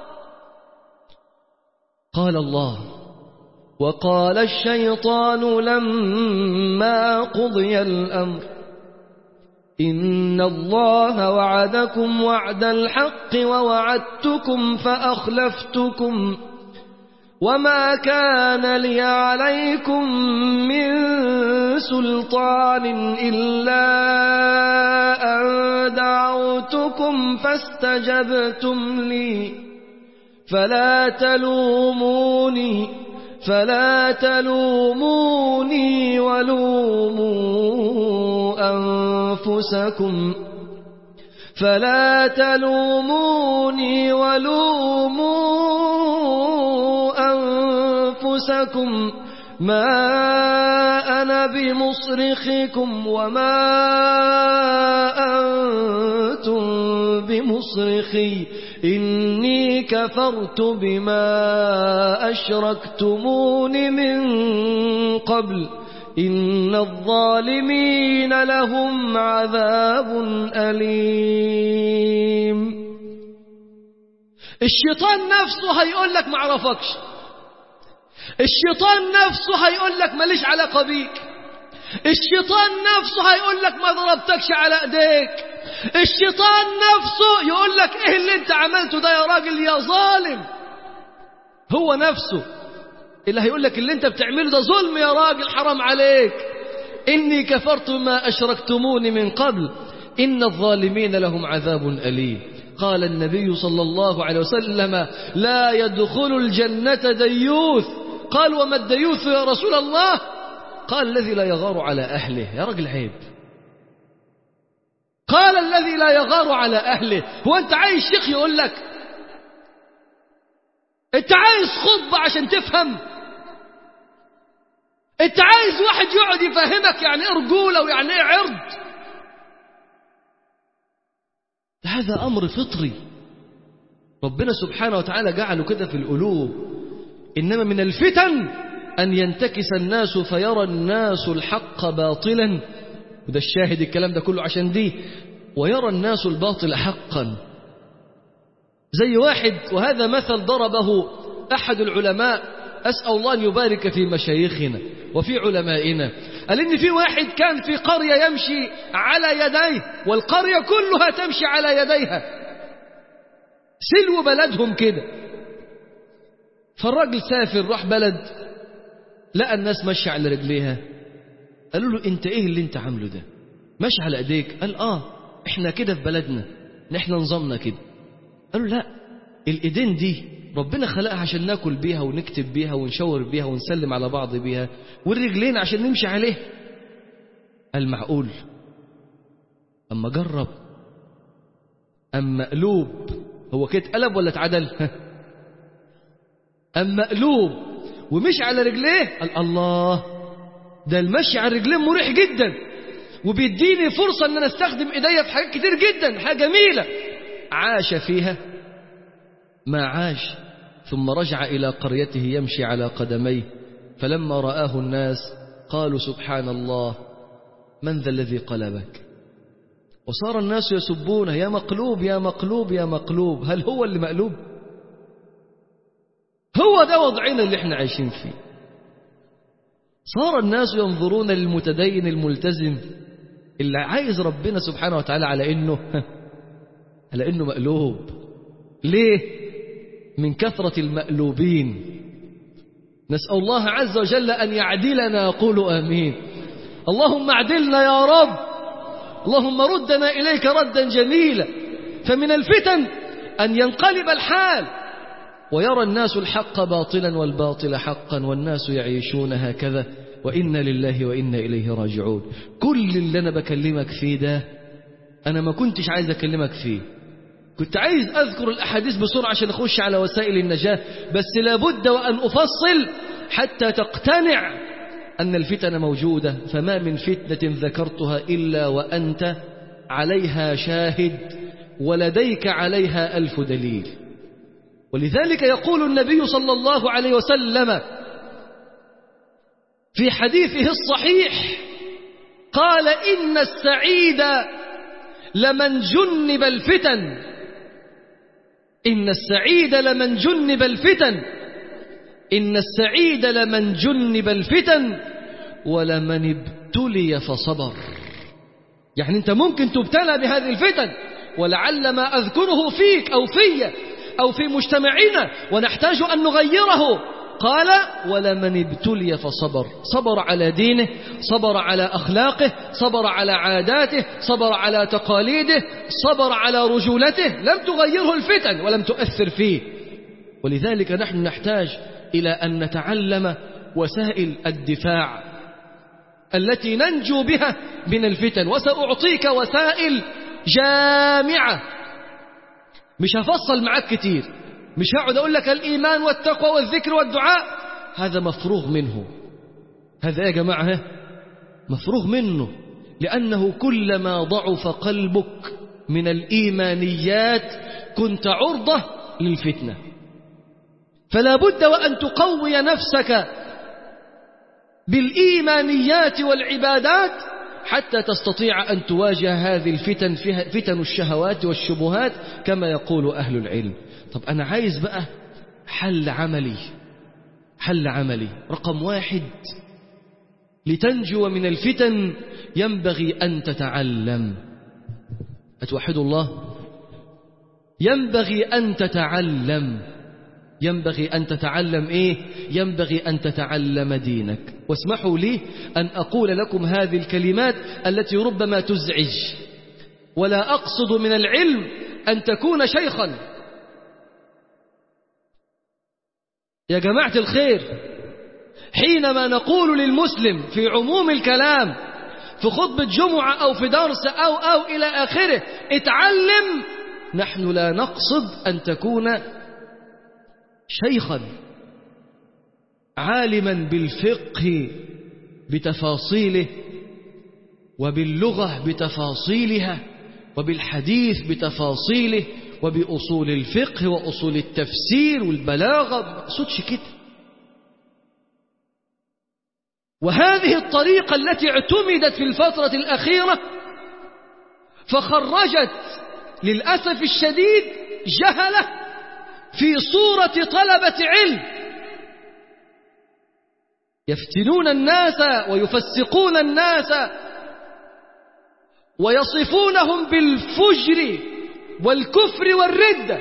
قال الله وقال الشيطان لما قضي الأمر إن الله وعدكم وعد الحق ووعدتكم فأخلفتكم وما كان لي عليكم من سلطان إلا أن دعوتكم فاستجبتم لي فلا تلوموني فلا تلوموني ولوموا أنفسكم فلا تلوموني ولوموا أنفسكم ما أنا بمصرخكم وما أنتم بمصرخي إني كفرت بما أشركتمون من قبل إن الظالمين لهم عذاب أليم الشيطان نفسه هيقول لك معرفكش الشيطان نفسه هيقول لك ماليش علاقة بيك الشيطان نفسه هيقول لك ما ضربتكش على ايديك الشيطان نفسه يقول لك ايه اللي انت عملته ده يا راجل يا ظالم هو نفسه اللي هيقول لك اللي انت بتعمله ده ظلم يا راجل حرام عليك اني كفرت ما اشركتموني من قبل ان الظالمين لهم عذاب اليم قال النبي صلى الله عليه وسلم لا يدخل الجنة ديوث قال وما الديوث يا رسول الله قال الذي لا يغار على أهله يا رجل عيب قال الذي لا يغار على أهله هو أنت عايز شيخ يقول لك أنت عايز خطبة عشان تفهم أنت عايز واحد يقعد يفهمك يعني إيه رجولة ويعني إيه عرض هذا أمر فطري ربنا سبحانه وتعالى جعله كده في القلوب إنما من الفتن أن ينتكس الناس فيرى الناس الحق باطلا وده الشاهد الكلام ده كله عشان دي ويرى الناس الباطل حقا زي واحد وهذا مثل ضربه أحد العلماء أسأل الله أن يبارك في مشايخنا وفي علمائنا قال إن في واحد كان في قرية يمشي على يديه والقرية كلها تمشي على يديها سلو بلدهم كده فالراجل سافر راح بلد لقى الناس ماشية على رجليها قالوا له انت ايه اللي انت عامله ده ماشي على ايديك قال اه احنا كده في بلدنا احنا نظامنا كده قالوا لا الايدين دي ربنا خلقها عشان ناكل بيها ونكتب بيها ونشاور بيها ونسلم على بعض بيها والرجلين عشان نمشي عليها قال معقول اما جرب اما مقلوب هو كده اتقلب ولا اتعدل اما مقلوب ومشي على رجليه قال الله ده المشي على الرجلين مريح جدا وبيديني فرصة ان انا استخدم ايديا في حاجات كتير جدا حاجة جميلة عاش فيها ما عاش ثم رجع إلى قريته يمشي على قدميه فلما رآه الناس قالوا سبحان الله من ذا الذي قلبك وصار الناس يسبونه يا مقلوب يا مقلوب يا مقلوب هل هو اللي مقلوب هو ده وضعنا اللي احنا عايشين فيه صار الناس ينظرون للمتدين الملتزم اللي عايز ربنا سبحانه وتعالى على انه على انه مقلوب ليه من كثرة المألوبين نسأل الله عز وجل أن يعدلنا قولوا آمين اللهم اعدلنا يا رب اللهم ردنا إليك ردا جميلا فمن الفتن أن ينقلب الحال ويرى الناس الحق باطلا والباطل حقا والناس يعيشون هكذا وإنا لله وإنا إليه راجعون كل اللي أنا بكلمك فيه ده أنا ما كنتش عايز أكلمك فيه كنت عايز أذكر الأحاديث بسرعة عشان أخش على وسائل النجاة بس لابد وأن أفصل حتى تقتنع أن الفتن موجودة فما من فتنة ذكرتها إلا وأنت عليها شاهد ولديك عليها ألف دليل ولذلك يقول النبي صلى الله عليه وسلم في حديثه الصحيح قال إن السعيد لمن جنب الفتن إن السعيد لمن جنب الفتن إن السعيد لمن جنب الفتن ولمن ابتلي فصبر يعني أنت ممكن تبتلى بهذه الفتن ولعل ما أذكره فيك أو في أو في مجتمعنا ونحتاج أن نغيره قال ولمن ابتلي فصبر صبر على دينه صبر على أخلاقه صبر على عاداته صبر على تقاليده صبر على رجولته لم تغيره الفتن ولم تؤثر فيه ولذلك نحن نحتاج إلى أن نتعلم وسائل الدفاع التي ننجو بها من الفتن وسأعطيك وسائل جامعة مش هفصل معك كتير مش هقعد أقول لك الإيمان والتقوى والذكر والدعاء هذا مفروغ منه هذا يا جماعة مفروغ منه لأنه كلما ضعف قلبك من الإيمانيات كنت عرضة للفتنة فلا بد وأن تقوي نفسك بالإيمانيات والعبادات حتى تستطيع أن تواجه هذه الفتن فتن الشهوات والشبهات كما يقول أهل العلم طب أنا عايز بقى حل عملي حل عملي رقم واحد لتنجو من الفتن ينبغي أن تتعلم أتوحد الله ينبغي أن تتعلم ينبغي أن تتعلم إيه ينبغي أن تتعلم دينك واسمحوا لي أن أقول لكم هذه الكلمات التي ربما تزعج ولا أقصد من العلم أن تكون شيخا يا جماعة الخير حينما نقول للمسلم في عموم الكلام في خطبة جمعة أو في درس أو أو إلى آخره اتعلم نحن لا نقصد أن تكون شيخا عالما بالفقه بتفاصيله وباللغة بتفاصيلها وبالحديث بتفاصيله وبأصول الفقه وأصول التفسير والبلاغة ما أقصدش كده وهذه الطريقة التي اعتمدت في الفترة الأخيرة فخرجت للأسف الشديد جهلة في صورة طلبة علم يفتنون الناس ويفسقون الناس ويصفونهم بالفجر والكفر والردة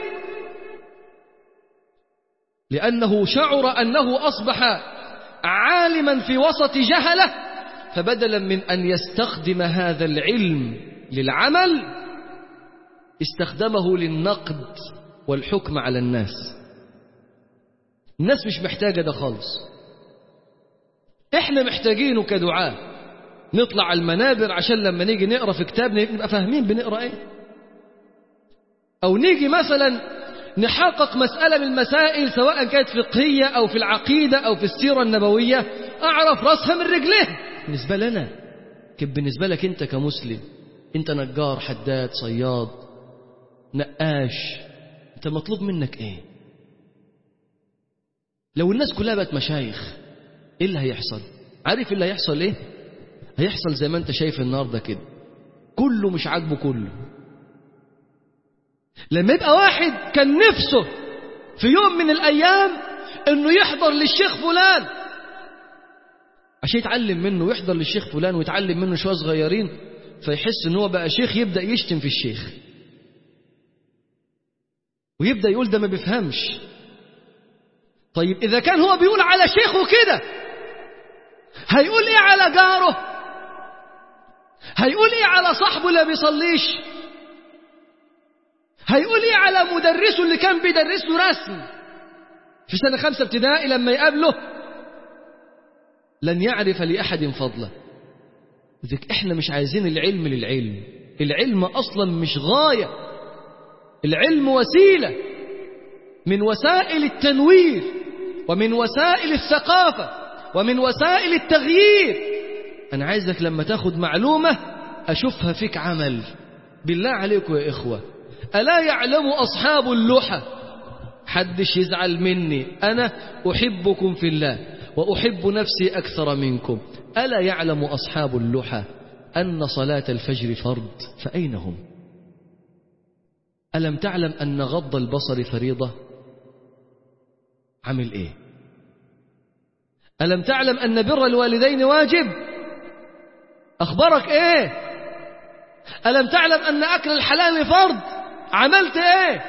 لأنه شعر أنه أصبح عالما في وسط جهلة فبدلا من أن يستخدم هذا العلم للعمل استخدمه للنقد والحكم على الناس الناس مش محتاجة ده خالص احنا محتاجينه كدعاء نطلع على المنابر عشان لما نيجي نقرا في كتاب نبقى فاهمين بنقرا ايه او نيجي مثلا نحقق مسألة من المسائل سواء كانت فقهية أو في العقيدة أو في السيرة النبوية أعرف رأسها من رجليه بالنسبة لنا كيف بالنسبة لك أنت كمسلم أنت نجار حداد صياد نقاش أنت مطلوب منك إيه لو الناس كلها بقت مشايخ إيه اللي هيحصل عارف اللي هيحصل إيه هيحصل زي ما أنت شايف النهاردة كده كله مش عاجبه كله لما يبقى واحد كان نفسه في يوم من الأيام إنه يحضر للشيخ فلان عشان يتعلم منه ويحضر للشيخ فلان ويتعلم منه شوية صغيرين فيحس إن هو بقى شيخ يبدأ يشتم في الشيخ ويبدأ يقول ده ما بيفهمش طيب إذا كان هو بيقول على شيخه كده هيقول إيه على جاره هيقول إيه على صاحبه اللي بيصليش هيقول ايه على مدرسه اللي كان بيدرس له رسم في سنة خمسة ابتدائي لما يقابله لن يعرف لأحد فضله ذلك احنا مش عايزين العلم للعلم العلم أصلا مش غاية العلم وسيلة من وسائل التنوير ومن وسائل الثقافة ومن وسائل التغيير أنا عايزك لما تاخد معلومة أشوفها فيك عمل بالله عليكم يا إخوة ألا يعلم أصحاب اللحى حدش يزعل مني أنا أحبكم في الله وأحب نفسي أكثر منكم ألا يعلم أصحاب اللحى أن صلاة الفجر فرض فأين هم ألم تعلم أن غض البصر فريضة عمل إيه ألم تعلم أن بر الوالدين واجب أخبرك إيه ألم تعلم أن أكل الحلال فرض عملت إيه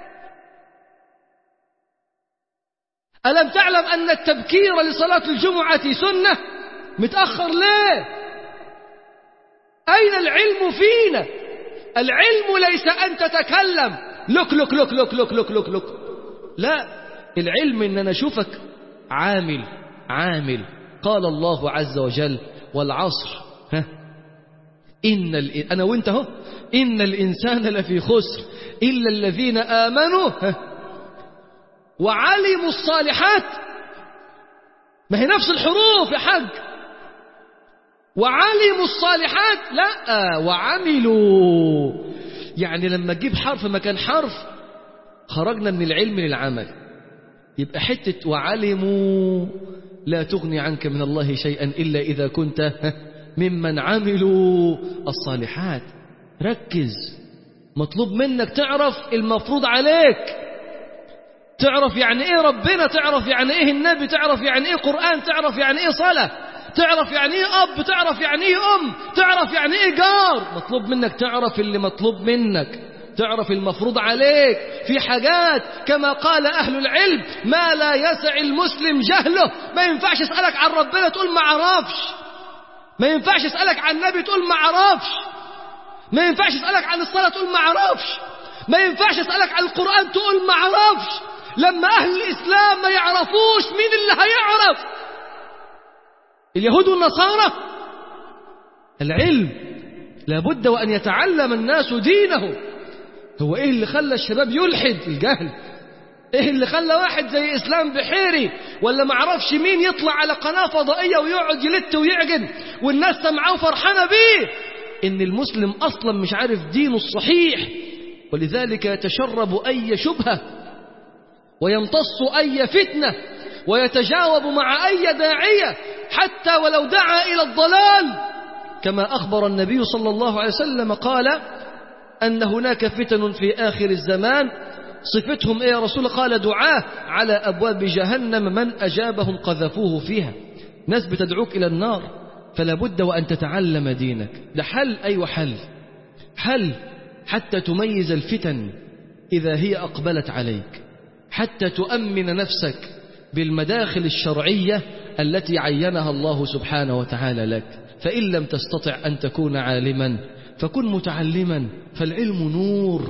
ألم تعلم أن التبكير لصلاة الجمعة سنة متأخر ليه أين العلم فينا العلم ليس أن تتكلم لك لك لك لك لك لك لك لك لا العلم إن أنا أشوفك عامل عامل قال الله عز وجل والعصر ها إن ال... أنا وإنت هو إن الإنسان لفي خسر إلا الذين آمنوا ها وعلموا الصالحات ما هي نفس الحروف يا حاج وعلموا الصالحات لا وعملوا يعني لما تجيب حرف مكان حرف خرجنا من العلم للعمل يبقى حتة وعلموا لا تغني عنك من الله شيئا إلا إذا كنت ممن عملوا الصالحات ركز مطلوب منك تعرف المفروض عليك تعرف يعني ايه ربنا تعرف يعني ايه النبي تعرف يعني ايه قرآن تعرف يعني ايه صلاة تعرف يعني ايه اب تعرف يعني ايه ام تعرف يعني ايه جار مطلوب منك تعرف اللي مطلوب منك تعرف المفروض عليك في حاجات كما قال أهل العلم ما لا يسع المسلم جهله ما ينفعش اسألك عن ربنا تقول ما عرفش ما ينفعش اسألك عن النبي تقول ما عرفش ما ينفعش اسألك عن الصلاة تقول ما عرفش ما ينفعش اسألك عن القرآن تقول ما عرفش لما أهل الإسلام ما يعرفوش مين اللي هيعرف اليهود والنصارى العلم لابد وأن يتعلم الناس دينه هو إيه اللي خلى الشباب يلحد الجهل إيه اللي خلى واحد زي إسلام بحيري ولا معرفش مين يطلع على قناة فضائية ويقعد يلت ويعجن والناس سمعاه وفرحانة بيه إن المسلم أصلا مش عارف دينه الصحيح ولذلك يتشرب أي شبهة ويمتص أي فتنة ويتجاوب مع أي داعية حتى ولو دعا إلى الضلال كما أخبر النبي صلى الله عليه وسلم قال أن هناك فتن في آخر الزمان صفتهم إيه يا رسول قال دعاه على أبواب جهنم من أجابهم قذفوه فيها ناس بتدعوك إلى النار فلا بد وأن تتعلم دينك ده حل أيوة حل حل حتى تميز الفتن إذا هي أقبلت عليك حتى تؤمن نفسك بالمداخل الشرعية التي عينها الله سبحانه وتعالى لك فإن لم تستطع أن تكون عالما فكن متعلما فالعلم نور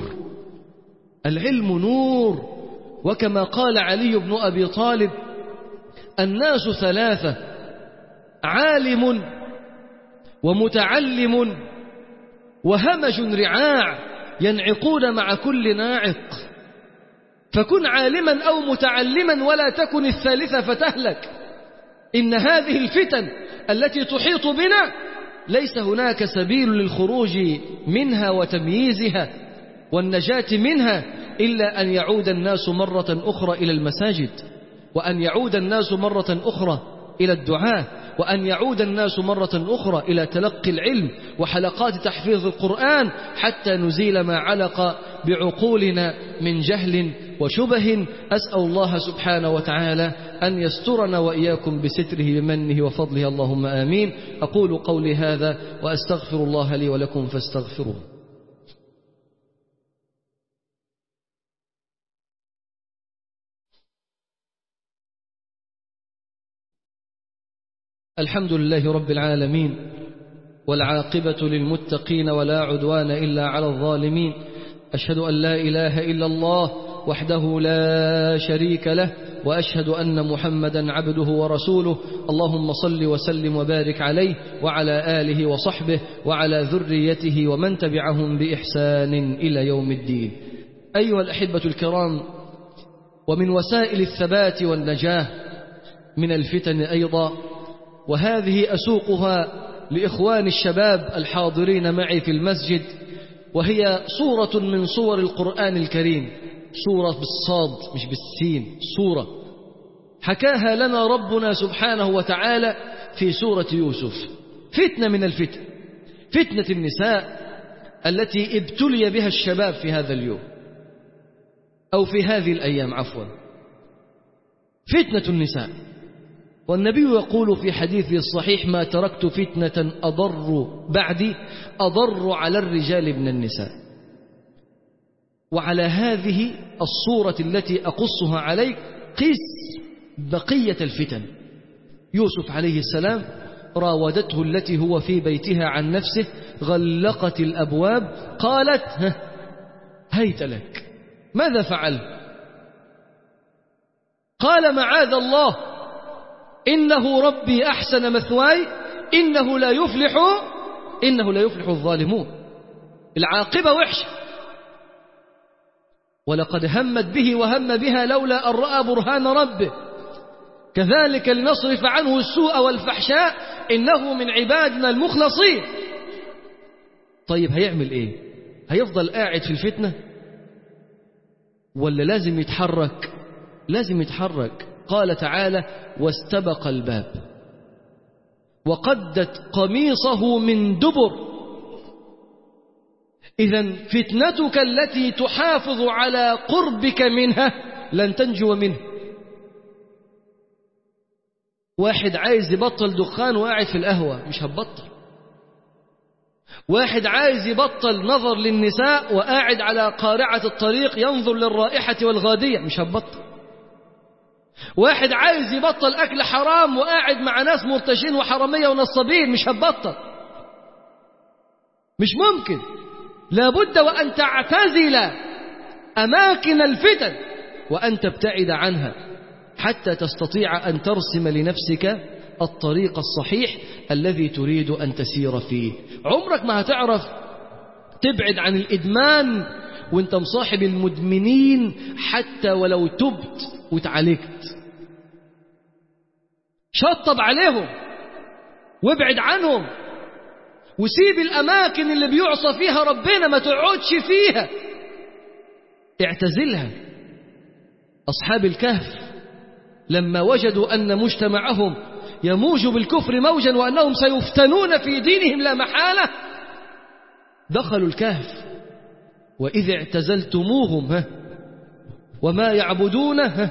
العلم نور وكما قال علي بن أبي طالب الناس ثلاثة عالم ومتعلم وهمج رعاع ينعقون مع كل ناعق فكن عالما أو متعلما ولا تكن الثالثة فتهلك إن هذه الفتن التي تحيط بنا ليس هناك سبيل للخروج منها وتمييزها والنجاة منها إلا أن يعود الناس مرة أخرى إلى المساجد وأن يعود الناس مرة أخرى إلى الدعاء وأن يعود الناس مرة أخرى إلى تلقي العلم وحلقات تحفيظ القرآن حتى نزيل ما علق بعقولنا من جهل وشبه أسأل الله سبحانه وتعالى أن يسترنا وإياكم بستره بمنه وفضله اللهم آمين أقول قولي هذا وأستغفر الله لي ولكم فاستغفروه الحمد لله رب العالمين والعاقبة للمتقين ولا عدوان إلا على الظالمين أشهد أن لا إله إلا الله وحده لا شريك له وأشهد أن محمدا عبده ورسوله اللهم صل وسلم وبارك عليه وعلى آله وصحبه وعلى ذريته ومن تبعهم بإحسان إلى يوم الدين أيها الأحبة الكرام ومن وسائل الثبات والنجاة من الفتن أيضا وهذه أسوقها لإخوان الشباب الحاضرين معي في المسجد وهي صورة من صور القرآن الكريم صورة بالصاد مش بالسين صورة حكاها لنا ربنا سبحانه وتعالى في سورة يوسف فتنة من الفتن فتنة النساء التي ابتلي بها الشباب في هذا اليوم أو في هذه الأيام عفوا فتنة النساء والنبي يقول في حديثه الصحيح ما تركت فتنة أضر بعدي أضر على الرجال من النساء وعلى هذه الصورة التي أقصها عليك قس بقية الفتن يوسف عليه السلام راودته التي هو في بيتها عن نفسه غلقت الأبواب قالت هيت لك ماذا فعل قال معاذ الله إنه ربي أحسن مثواي إنه لا يفلح إنه لا يفلح الظالمون العاقبة وحشة ولقد همت به وهم بها لولا أن رأى برهان ربه كذلك لنصرف عنه السوء والفحشاء إنه من عبادنا المخلصين طيب هيعمل إيه هيفضل قاعد في الفتنة ولا لازم يتحرك لازم يتحرك قال تعالى واستبق الباب وقدت قميصه من دبر إذا فتنتك التي تحافظ على قربك منها لن تنجو منه واحد عايز يبطل دخان وقاعد في القهوة مش هتبطل واحد عايز يبطل نظر للنساء وقاعد على قارعة الطريق ينظر للرائحة والغادية مش هتبطل واحد عايز يبطل أكل حرام وقاعد مع ناس مرتشين وحرامية ونصابين مش هتبطل مش ممكن لابد وأن تعتزل أماكن الفتن وأن تبتعد عنها حتى تستطيع أن ترسم لنفسك الطريق الصحيح الذي تريد أن تسير فيه عمرك ما هتعرف تبعد عن الإدمان وانت مصاحب المدمنين حتى ولو تبت وتعالجت شطب عليهم وابعد عنهم وسيب الأماكن اللي بيعصى فيها ربنا ما تقعدش فيها اعتزلها أصحاب الكهف لما وجدوا أن مجتمعهم يموج بالكفر موجا وأنهم سيفتنون في دينهم لا محالة دخلوا الكهف وإذ اعتزلتموهم ها وما يعبدون ها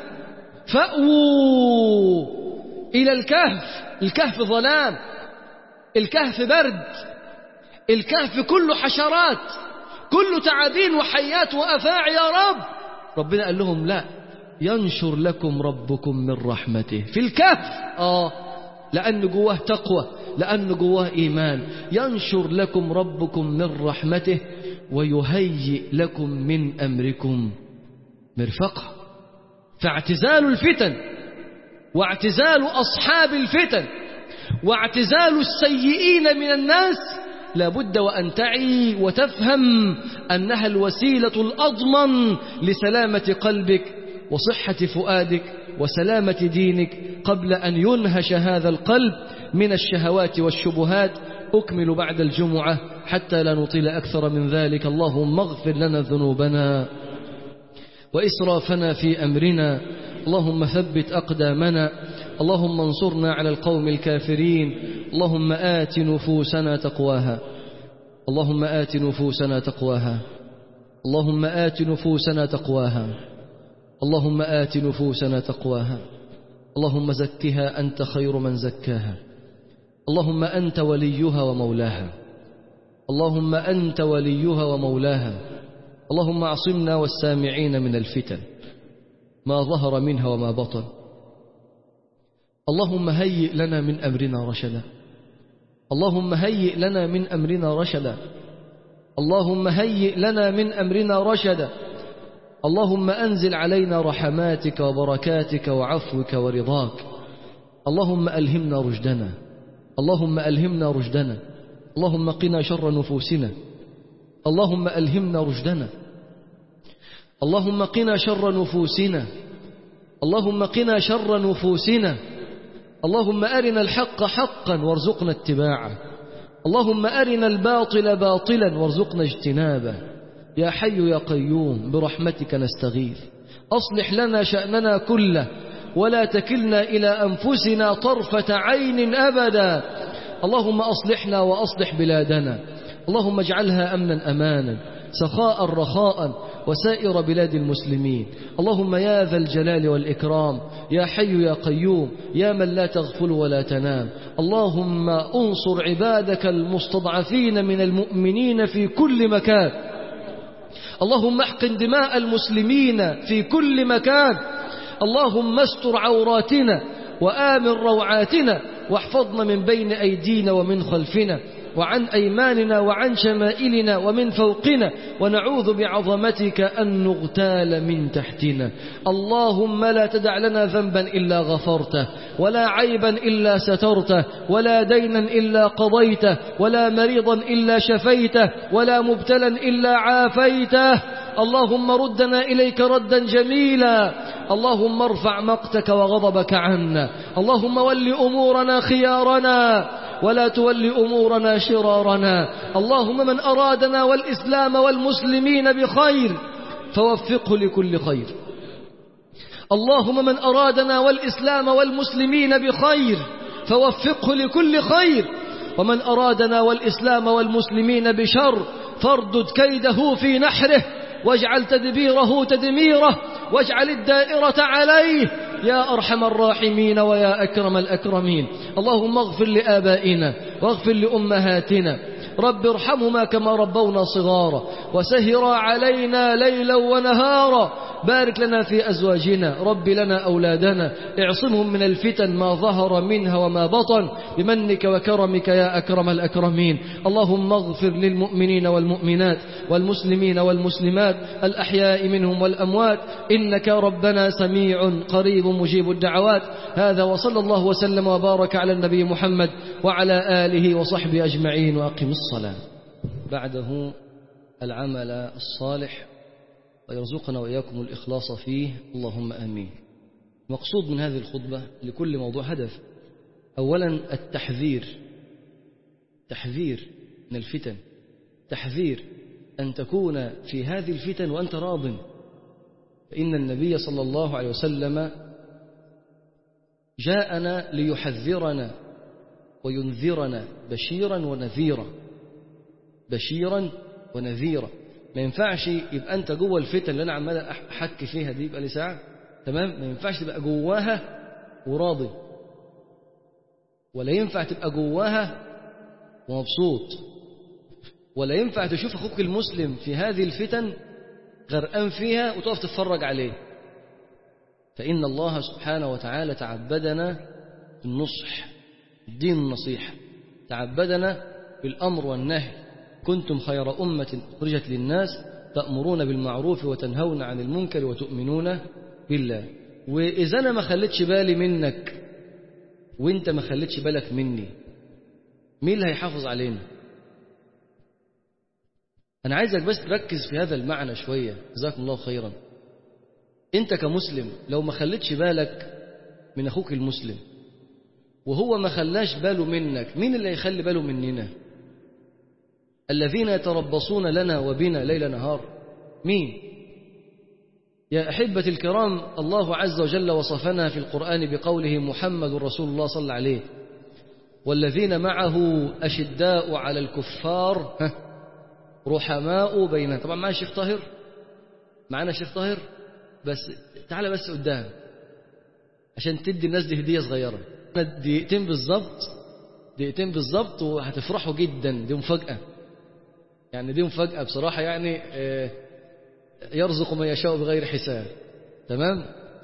فأووا إلى الكهف الكهف ظلام الكهف برد الكهف كله حشرات كله تعابين وحيات وأفاعي يا رب ربنا قال لهم لا ينشر لكم ربكم من رحمته في الكهف آه لأن جواه تقوى لأن جواه إيمان ينشر لكم ربكم من رحمته ويهيئ لكم من أمركم مرفقة فاعتزال الفتن واعتزال أصحاب الفتن واعتزال السيئين من الناس لابد وأن تعي وتفهم أنها الوسيلة الأضمن لسلامة قلبك وصحة فؤادك وسلامة دينك قبل أن ينهش هذا القلب من الشهوات والشبهات أكمل بعد الجمعة حتى لا نطيل أكثر من ذلك اللهم اغفر لنا ذنوبنا وإسرافنا في أمرنا اللهم ثبت أقدامنا اللهم انصرنا على القوم الكافرين اللهم آت نفوسنا تقواها اللهم آت نفوسنا تقواها اللهم آت نفوسنا تقواها اللهم آت نفوسنا تقواها اللهم زكها أنت خير من زكاها اللهم أنت وليها ومولاها اللهم أنت وليها ومولاها اللهم اعصمنا والسامعين من الفتن ما ظهر منها وما بطن اللهم هيئ لنا من أمرنا رشدا اللهم هيئ لنا من أمرنا رشدا اللهم هيئ لنا من أمرنا رشدا اللهم أنزل علينا رحماتك وبركاتك وعفوك ورضاك اللهم ألهمنا رشدنا اللهم ألهمنا رشدنا اللهم قنا شر نفوسنا اللهم ألهمنا رشدنا اللهم قنا شر نفوسنا اللهم قنا شر نفوسنا اللهم أرنا الحق حقا وارزقنا اتباعه اللهم أرنا الباطل باطلا وارزقنا اجتنابه يا حي يا قيوم برحمتك نستغيث أصلح لنا شأننا كله ولا تكلنا إلى أنفسنا طرفة عين أبدا اللهم أصلحنا وأصلح بلادنا اللهم اجعلها أمنا أمانا سخاء رخاء وسائر بلاد المسلمين اللهم يا ذا الجلال والإكرام يا حي يا قيوم يا من لا تغفل ولا تنام اللهم انصر عبادك المستضعفين من المؤمنين في كل مكان اللهم احقن دماء المسلمين في كل مكان اللهم استر عوراتنا وآمن روعاتنا واحفظنا من بين أيدينا ومن خلفنا وعن أيماننا وعن شمائلنا ومن فوقنا ونعوذ بعظمتك أن نغتال من تحتنا اللهم لا تدع لنا ذنبا إلا غفرته ولا عيبا إلا سترته ولا دينا إلا قضيته ولا مريضا إلا شفيته ولا مبتلا إلا عافيته اللهم ردنا إليك ردا جميلا اللهم ارفع مقتك وغضبك عنا اللهم ول أمورنا خيارنا ولا تول أمورنا شرارنا اللهم من أرادنا والإسلام والمسلمين بخير فوفقه لكل خير اللهم من أرادنا والإسلام والمسلمين بخير فوفقه لكل خير ومن أرادنا والإسلام والمسلمين بشر فاردد كيده في نحره واجعل تدبيره تدميره واجعل الدائرة عليه يا أرحم الراحمين ويا أكرم الأكرمين اللهم اغفر لآبائنا واغفر لأمهاتنا رب ارحمهما كما ربونا صغارا وسهرا علينا ليلا ونهارا بارك لنا في أزواجنا رب لنا أولادنا اعصمهم من الفتن ما ظهر منها وما بطن بمنك وكرمك يا أكرم الأكرمين اللهم اغفر للمؤمنين والمؤمنات والمسلمين والمسلمات الأحياء منهم والأموات إنك ربنا سميع قريب مجيب الدعوات هذا وصلى الله وسلم وبارك على النبي محمد وعلى آله وصحبه أجمعين وأقم الصلاة بعده العمل الصالح ويرزقنا وإياكم الإخلاص فيه اللهم آمين مقصود من هذه الخطبة لكل موضوع هدف أولا التحذير تحذير من الفتن تحذير أن تكون في هذه الفتن وأنت راض فإن النبي صلى الله عليه وسلم جاءنا ليحذرنا وينذرنا بشيرا ونذيرا بشيرا ونذيرا ما ينفعش يبقى انت جوه الفتن اللي انا عمال احكي فيها دي يبقى لي ساعه تمام ما ينفعش تبقى جواها وراضي ولا ينفع تبقى جواها ومبسوط ولا ينفع تشوف اخوك المسلم في هذه الفتن غرقان فيها وتقف تتفرج عليه فإن الله سبحانه وتعالى تعبدنا بالنصح الدين النصيحة تعبدنا بالأمر والنهي كنتم خير أمة أخرجت للناس تأمرون بالمعروف وتنهون عن المنكر وتؤمنون بالله وإذا أنا ما خليتش بالي منك وإنت ما خليتش بالك مني مين اللي هيحافظ علينا أنا عايزك بس تركز في هذا المعنى شوية جزاكم الله خيرا أنت كمسلم لو ما خليتش بالك من أخوك المسلم وهو ما خلاش باله منك مين اللي يخلي باله مننا الذين يتربصون لنا وبنا ليل نهار مين يا أحبة الكرام الله عز وجل وصفنا في القرآن بقوله محمد رسول الله صلى الله عليه والذين معه أشداء على الكفار رحماء بينهم طبعا معنا الشيخ طاهر معنا الشيخ طاهر بس تعالى بس قدام عشان تدي الناس دي هدية صغيرة دقيقتين بالظبط دقيقتين بالظبط وهتفرحوا جدا دي مفاجأة يعني دي مفاجأة بصراحة يعني يرزق من يشاء بغير حساب تمام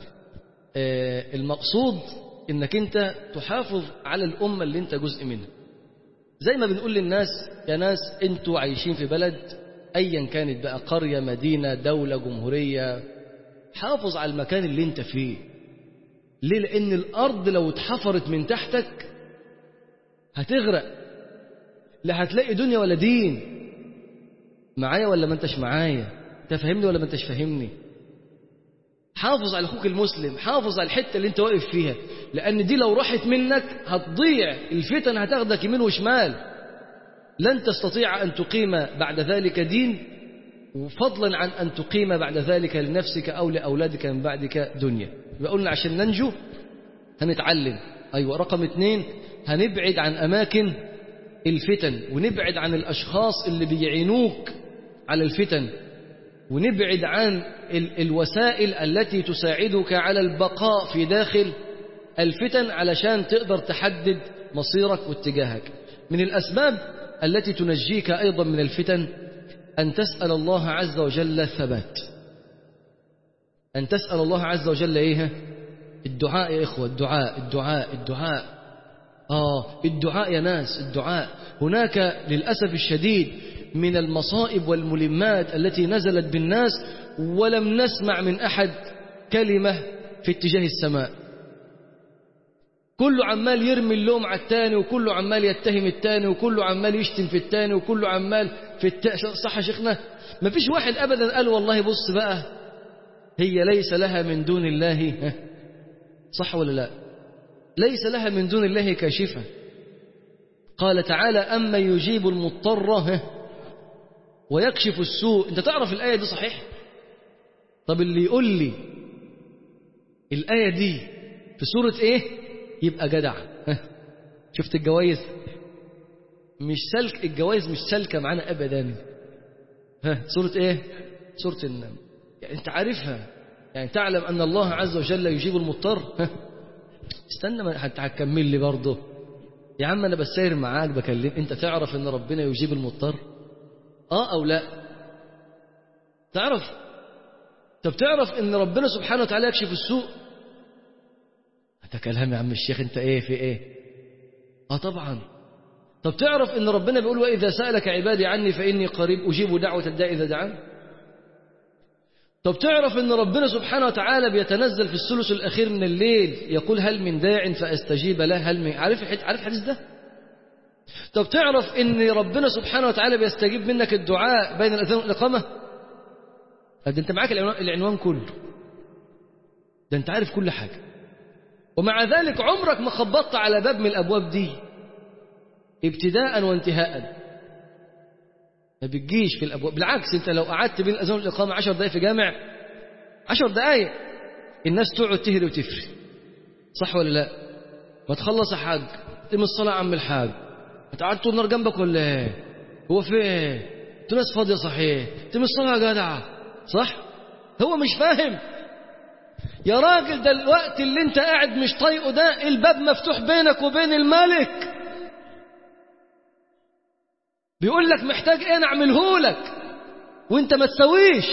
المقصود انك انت تحافظ على الأمة اللي انت جزء منها زي ما بنقول للناس يا ناس انتوا عايشين في بلد ايا كانت بقى قرية مدينة دولة جمهورية حافظ على المكان اللي انت فيه ليه لان الارض لو اتحفرت من تحتك هتغرق لا هتلاقي دنيا ولا دين معايا ولا ما انتش معايا انت فاهمني ولا ما انتش فاهمني حافظ على اخوك المسلم حافظ على الحته اللي انت واقف فيها لان دي لو راحت منك هتضيع الفتن هتاخدك يمين وشمال لن تستطيع ان تقيم بعد ذلك دين وفضلا عن ان تقيم بعد ذلك لنفسك او لاولادك من بعدك دنيا يبقى قلنا عشان ننجو هنتعلم ايوه رقم اثنين هنبعد عن اماكن الفتن ونبعد عن الاشخاص اللي بيعينوك على الفتن ونبعد عن ال الوسائل التي تساعدك على البقاء في داخل الفتن علشان تقدر تحدد مصيرك واتجاهك من الأسباب التي تنجيك أيضا من الفتن أن تسأل الله عز وجل الثبات أن تسأل الله عز وجل إيه الدعاء يا إخوة الدعاء الدعاء الدعاء آه الدعاء يا ناس الدعاء هناك للأسف الشديد من المصائب والملمات التي نزلت بالناس ولم نسمع من أحد كلمة في اتجاه السماء كله عمال يرمي اللوم على التاني وكله عمال يتهم التاني وكله عمال يشتم في التاني وكله عمال في الت... صح يا شيخنا ما فيش واحد أبدا قال والله بص بقى هي ليس لها من دون الله صح ولا لا ليس لها من دون الله كاشفة قال تعالى أما يجيب المضطر ويكشف السوء انت تعرف الآية دي صحيح طب اللي يقول لي الآية دي في سورة ايه يبقى جدع شفت الجوائز مش سلك الجوائز مش سالكة معانا أبدا ها سورة ايه سورة النمل يعني انت عارفها يعني تعلم أن الله عز وجل يجيب المضطر ها استنى ما حتى هتكمل لي برضه يا عم انا بسير معاك بكلم انت تعرف ان ربنا يجيب المضطر اه او لا تعرف طب تعرف ان ربنا سبحانه وتعالى يكشف السوء ده كلام يا عم الشيخ انت ايه في ايه اه طبعا طب تعرف ان ربنا بيقول واذا سالك عبادي عني فاني قريب اجيب دعوه الداء اذا دعان طب تعرف ان ربنا سبحانه وتعالى بيتنزل في الثلث الاخير من الليل يقول هل من داع فاستجيب له هل من عارف عارف الحديث ده طب تعرف ان ربنا سبحانه وتعالى بيستجيب منك الدعاء بين الاذان والاقامه ده انت معاك العنوان, العنوان كله ده انت عارف كل حاجه ومع ذلك عمرك ما خبطت على باب من الابواب دي ابتداء وانتهاء ما بتجيش في الابواب بالعكس انت لو قعدت بين الاذان والاقامه 10 دقائق في جامع 10 دقائق الناس تقعد تهري وتفري صح ولا لا ما تخلص يا حاج تم الصلاه يا عم الحاج هتقعد طول النار جنبك ولا ايه هو في ايه انتوا ناس فاضيه صحيح تم الصلاه يا جدع صح هو مش فاهم يا راجل ده الوقت اللي انت قاعد مش طايقه ده الباب مفتوح بينك وبين الملك بيقول لك محتاج ايه نعمله لك وانت ما تسويش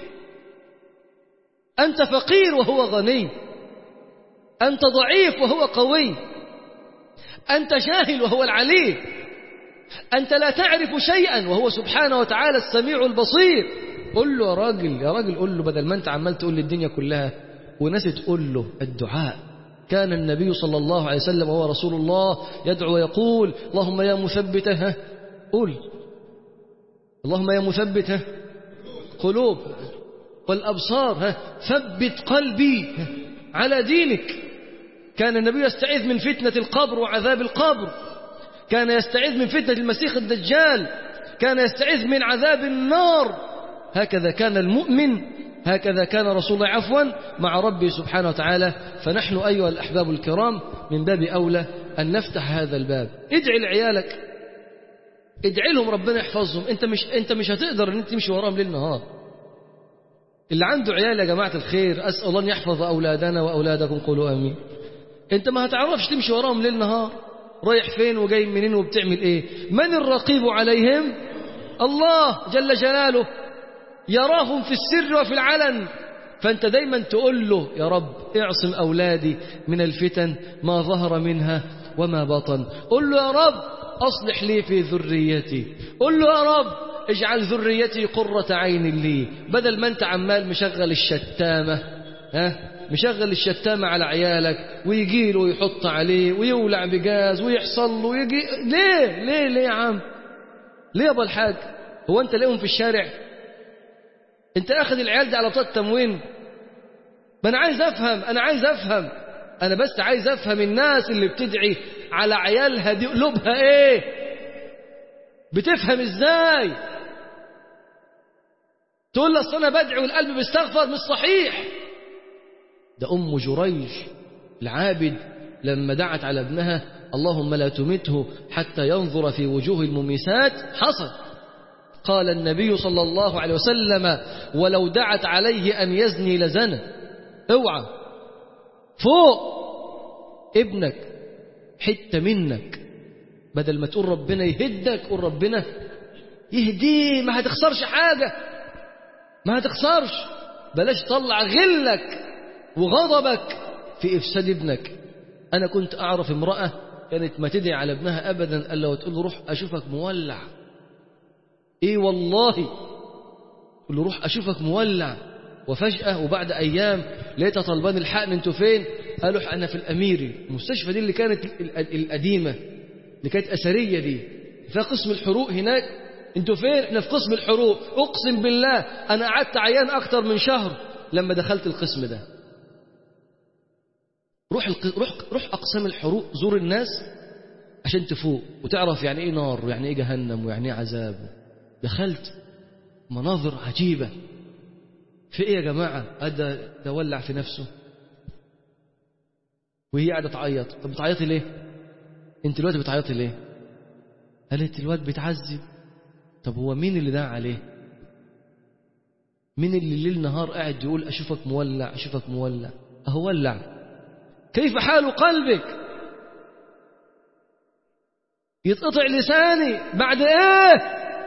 انت فقير وهو غني انت ضعيف وهو قوي انت جاهل وهو العليم انت لا تعرف شيئا وهو سبحانه وتعالى السميع البصير قل له يا راجل يا راجل قل له بدل ما انت عمال تقول للدنيا كلها وناس تقول له الدعاء كان النبي صلى الله عليه وسلم وهو رسول الله يدعو ويقول اللهم يا مثبته قل اللهم يا مثبت قلوب والأبصار ها ثبت قلبي على دينك كان النبي يستعيذ من فتنة القبر وعذاب القبر كان يستعيذ من فتنة المسيح الدجال كان يستعيذ من عذاب النار هكذا كان المؤمن هكذا كان رسول الله عفوا مع ربي سبحانه وتعالى فنحن أيها الأحباب الكرام من باب أولى أن نفتح هذا الباب ادعي لعيالك ادعي لهم ربنا يحفظهم انت مش انت مش هتقدر ان انت تمشي وراهم ليل نهار اللي عنده عيال يا جماعه الخير اسال الله ان يحفظ اولادنا واولادكم قولوا امين انت ما هتعرفش تمشي وراهم ليل نهار رايح فين وجاي منين وبتعمل ايه من الرقيب عليهم الله جل جلاله يراهم في السر وفي العلن فانت دايما تقول له يا رب اعصم اولادي من الفتن ما ظهر منها وما بطن قل له يا رب أصلح لي في ذريتي قل له يا رب اجعل ذريتي قرة عين لي بدل ما انت عمال مشغل الشتامة ها مشغل الشتامة على عيالك ويجي له ويحط عليه ويولع بجاز ويحصل له ويجي ليه ليه ليه يا عم ليه يا ابو الحاج هو انت لاقيهم في الشارع انت اخذ العيال دي على بطاقه تموين ما انا عايز افهم انا عايز افهم انا بس عايز افهم الناس اللي بتدعي على عيالها دي قلوبها ايه بتفهم ازاي تقول لي اصل انا بدعي والقلب بيستغفر مش صحيح ده ام جريج العابد لما دعت على ابنها اللهم لا تمته حتى ينظر في وجوه المميسات حصل قال النبي صلى الله عليه وسلم ولو دعت عليه أن يزني لزنى اوعى فوق ابنك حتة منك بدل ما تقول ربنا يهدك قول ربنا يهديه ما هتخسرش حاجة ما هتخسرش بلاش تطلع غلك وغضبك في إفساد ابنك أنا كنت أعرف امرأة كانت ما تدعي على ابنها أبدا إلا وتقول له روح أشوفك مولع إيه والله تقول له روح أشوفك مولع وفجأة وبعد أيام لقيتها طلبان الحقن أنتوا فين قالوا أنا في الأميري المستشفى دي اللي كانت القديمة اللي كانت أثرية دي فيها قسم الحروق هناك انتوا فين احنا في قسم الحروق اقسم بالله انا قعدت عيان اكتر من شهر لما دخلت القسم ده روح الق... روح روح اقسام الحروق زور الناس عشان تفوق وتعرف يعني ايه نار ويعني ايه جهنم ويعني ايه عذاب دخلت مناظر عجيبه في ايه يا جماعه هذا ده ولع في نفسه وهي قاعده تعيط طب بتعيطي ليه انت دلوقتي بتعيطي ليه قالت الواد بيتعذب طب هو مين اللي دعا عليه مين اللي ليل نهار قاعد يقول اشوفك مولع اشوفك مولع اهو ولع كيف حال قلبك يتقطع لساني بعد ايه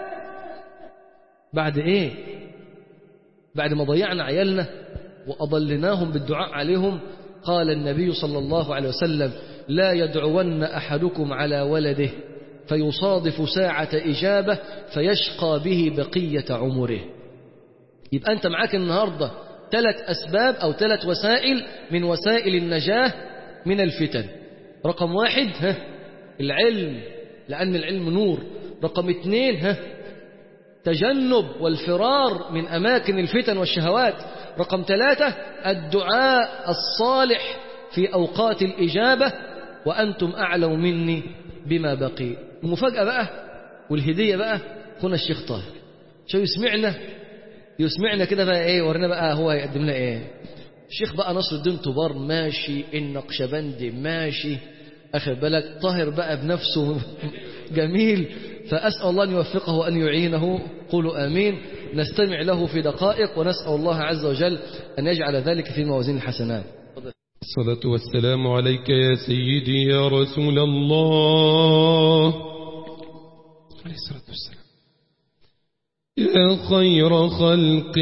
بعد ايه بعد ما ضيعنا عيالنا واضلناهم بالدعاء عليهم قال النبي صلى الله عليه وسلم لا يدعون احدكم على ولده فيصادف ساعة إجابة فيشقى به بقية عمره يبقى أنت معاك النهاردة ثلاث أسباب أو ثلاث وسائل من وسائل النجاة من الفتن رقم واحد ها العلم لأن العلم نور رقم اثنين ها تجنب والفرار من أماكن الفتن والشهوات رقم ثلاثة الدعاء الصالح في أوقات الإجابة وأنتم أعلم مني بما بقي المفاجأة بقى والهدية بقى هنا الشيخ طاهر شو يسمعنا يسمعنا كده بقى ايه ورينا بقى هو يقدم لنا ايه الشيخ بقى نصر الدين طبار ماشي النقشبندي ماشي اخر بالك طاهر بقى بنفسه جميل فأسأل الله أن يوفقه وأن يعينه قولوا آمين نستمع له في دقائق ونسأل الله عز وجل أن يجعل ذلك في موازين الحسنات الصلاة والسلام عليك يا سيدي يا رسول الله عليه الصلاة والسلام يا خير خلق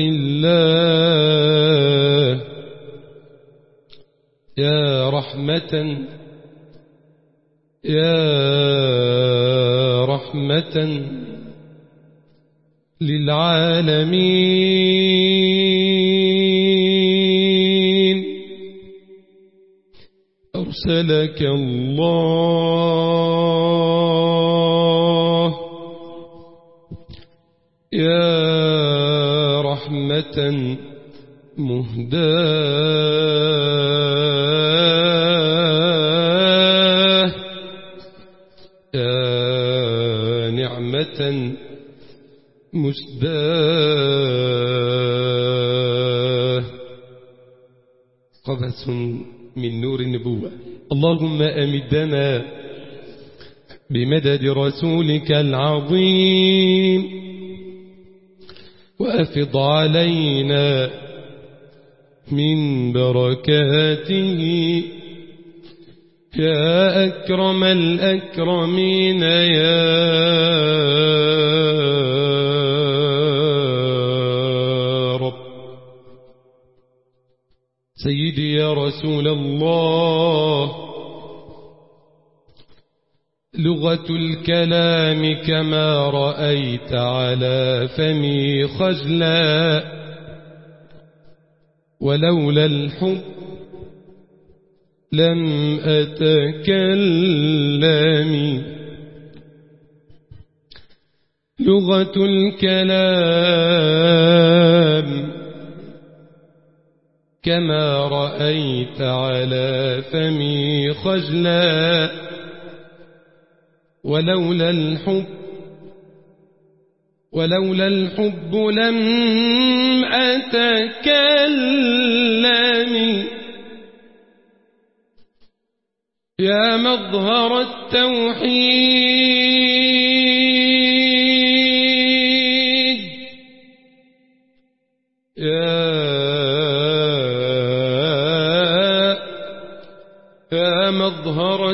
الله يا رحمة يا رحمة للعالمين أرسلك الله يا رحمة مهداه يا نعمة مسداه قبس من نور النبوة اللهم أمدنا بمدد رسولك العظيم وأفض علينا من بركاته يا أكرم الأكرمين يا رب سيدي يا رسول الله لغة الكلام كما رأيت على فمي خجلا ولولا الحب لم أتكلم لغة الكلام كما رأيت على فمي خجلا ولولا الحب ولولا الحب لم أتكلم يا مظهر مظهر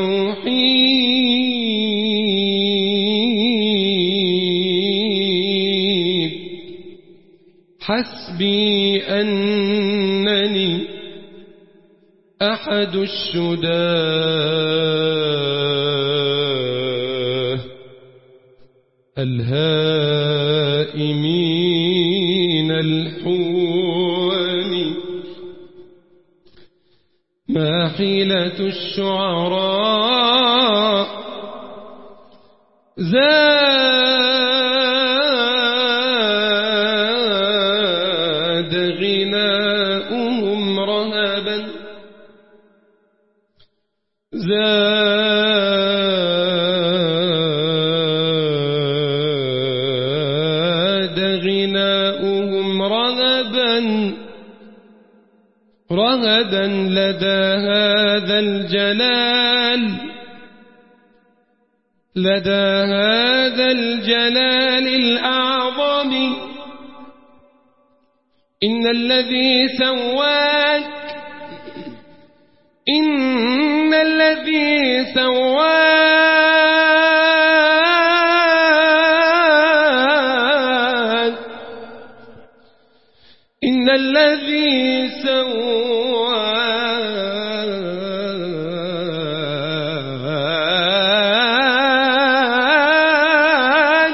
التوحيد حسبي أنني أحد الشداه الهائمين الحواني ما حيلة الشعراء زاد غناؤهم رهبا زاد غناؤهم رهبا رغدا لدى هذا الجلال لدى هذا الجلال الأعظم إن الذي سواك إن الذي سواك إن الذي سواك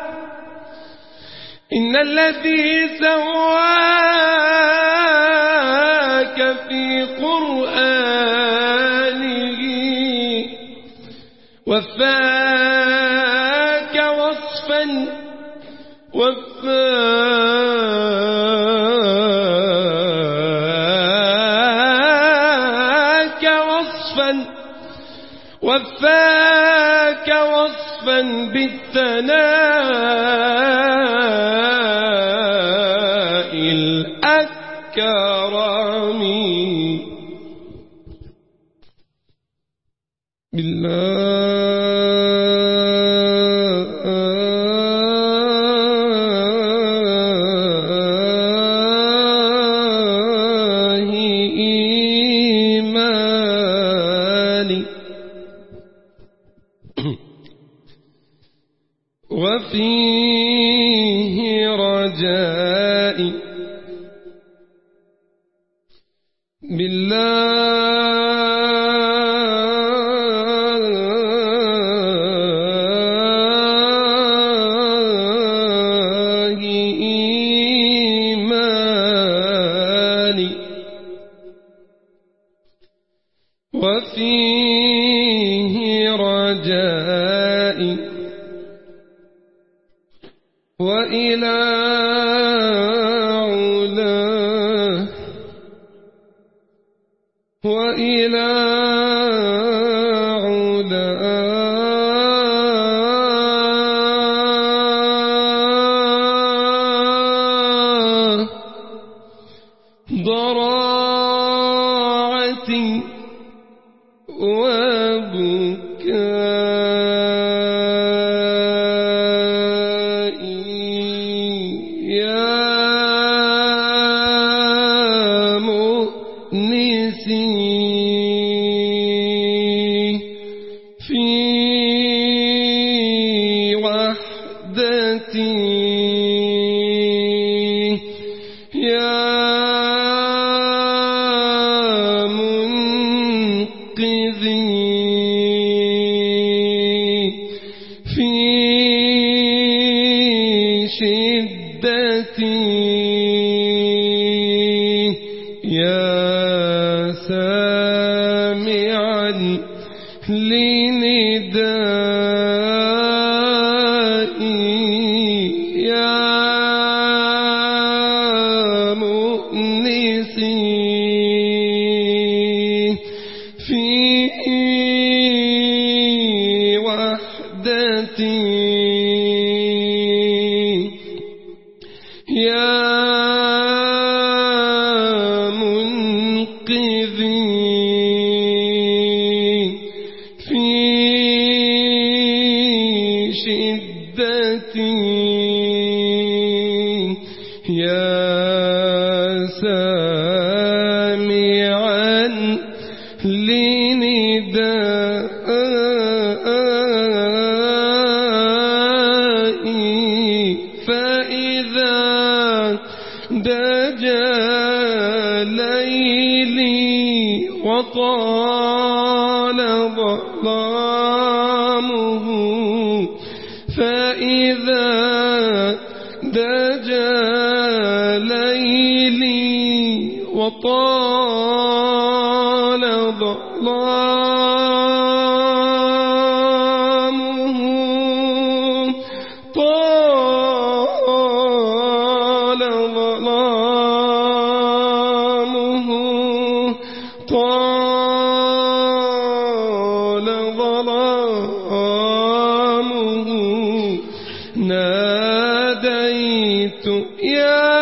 إن الذي سواك في قرآنه وفاك وصفا وفاك وصفا وفاك وصفا بالثناء الأكرم بالله إيماني وفيه رجائي بالله إيماني وفيه رجائي وإلى علاه وإلى علاه ضراعتي وبكائي يا مؤنسي في وحدتي يا منقذي في شدتي يا سامعا لندائي يا مؤنسي في وحدتي يا منقذي في شدتي يا سامعا لندائي دائي فإذا دجى ليلي وطال ظلامه فإذا دجى ليلي وطال ظلامه طال ظلامه طال ظلامه ناديت يا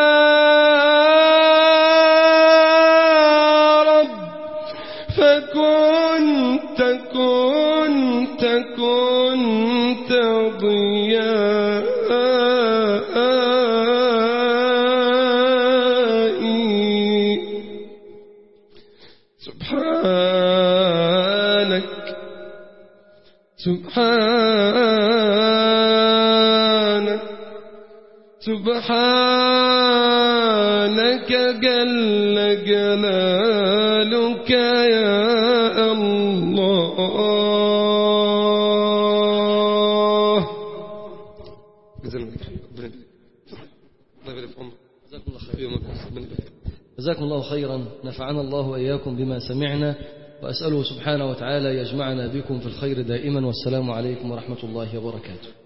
رب فكنت كنت كنت ضيائي سبحانك سبحانك سبحانك جل جلالك يا الله جزاك الله خير ربنا يبارك الله يبارك في عمرك جزاكم الله خير في يومك ربنا يبارك جزاكم الله خيرا نفعنا الله وإياكم بما سمعنا وأسأله سبحانه وتعالى يجمعنا بكم في الخير دائما والسلام عليكم ورحمة الله وبركاته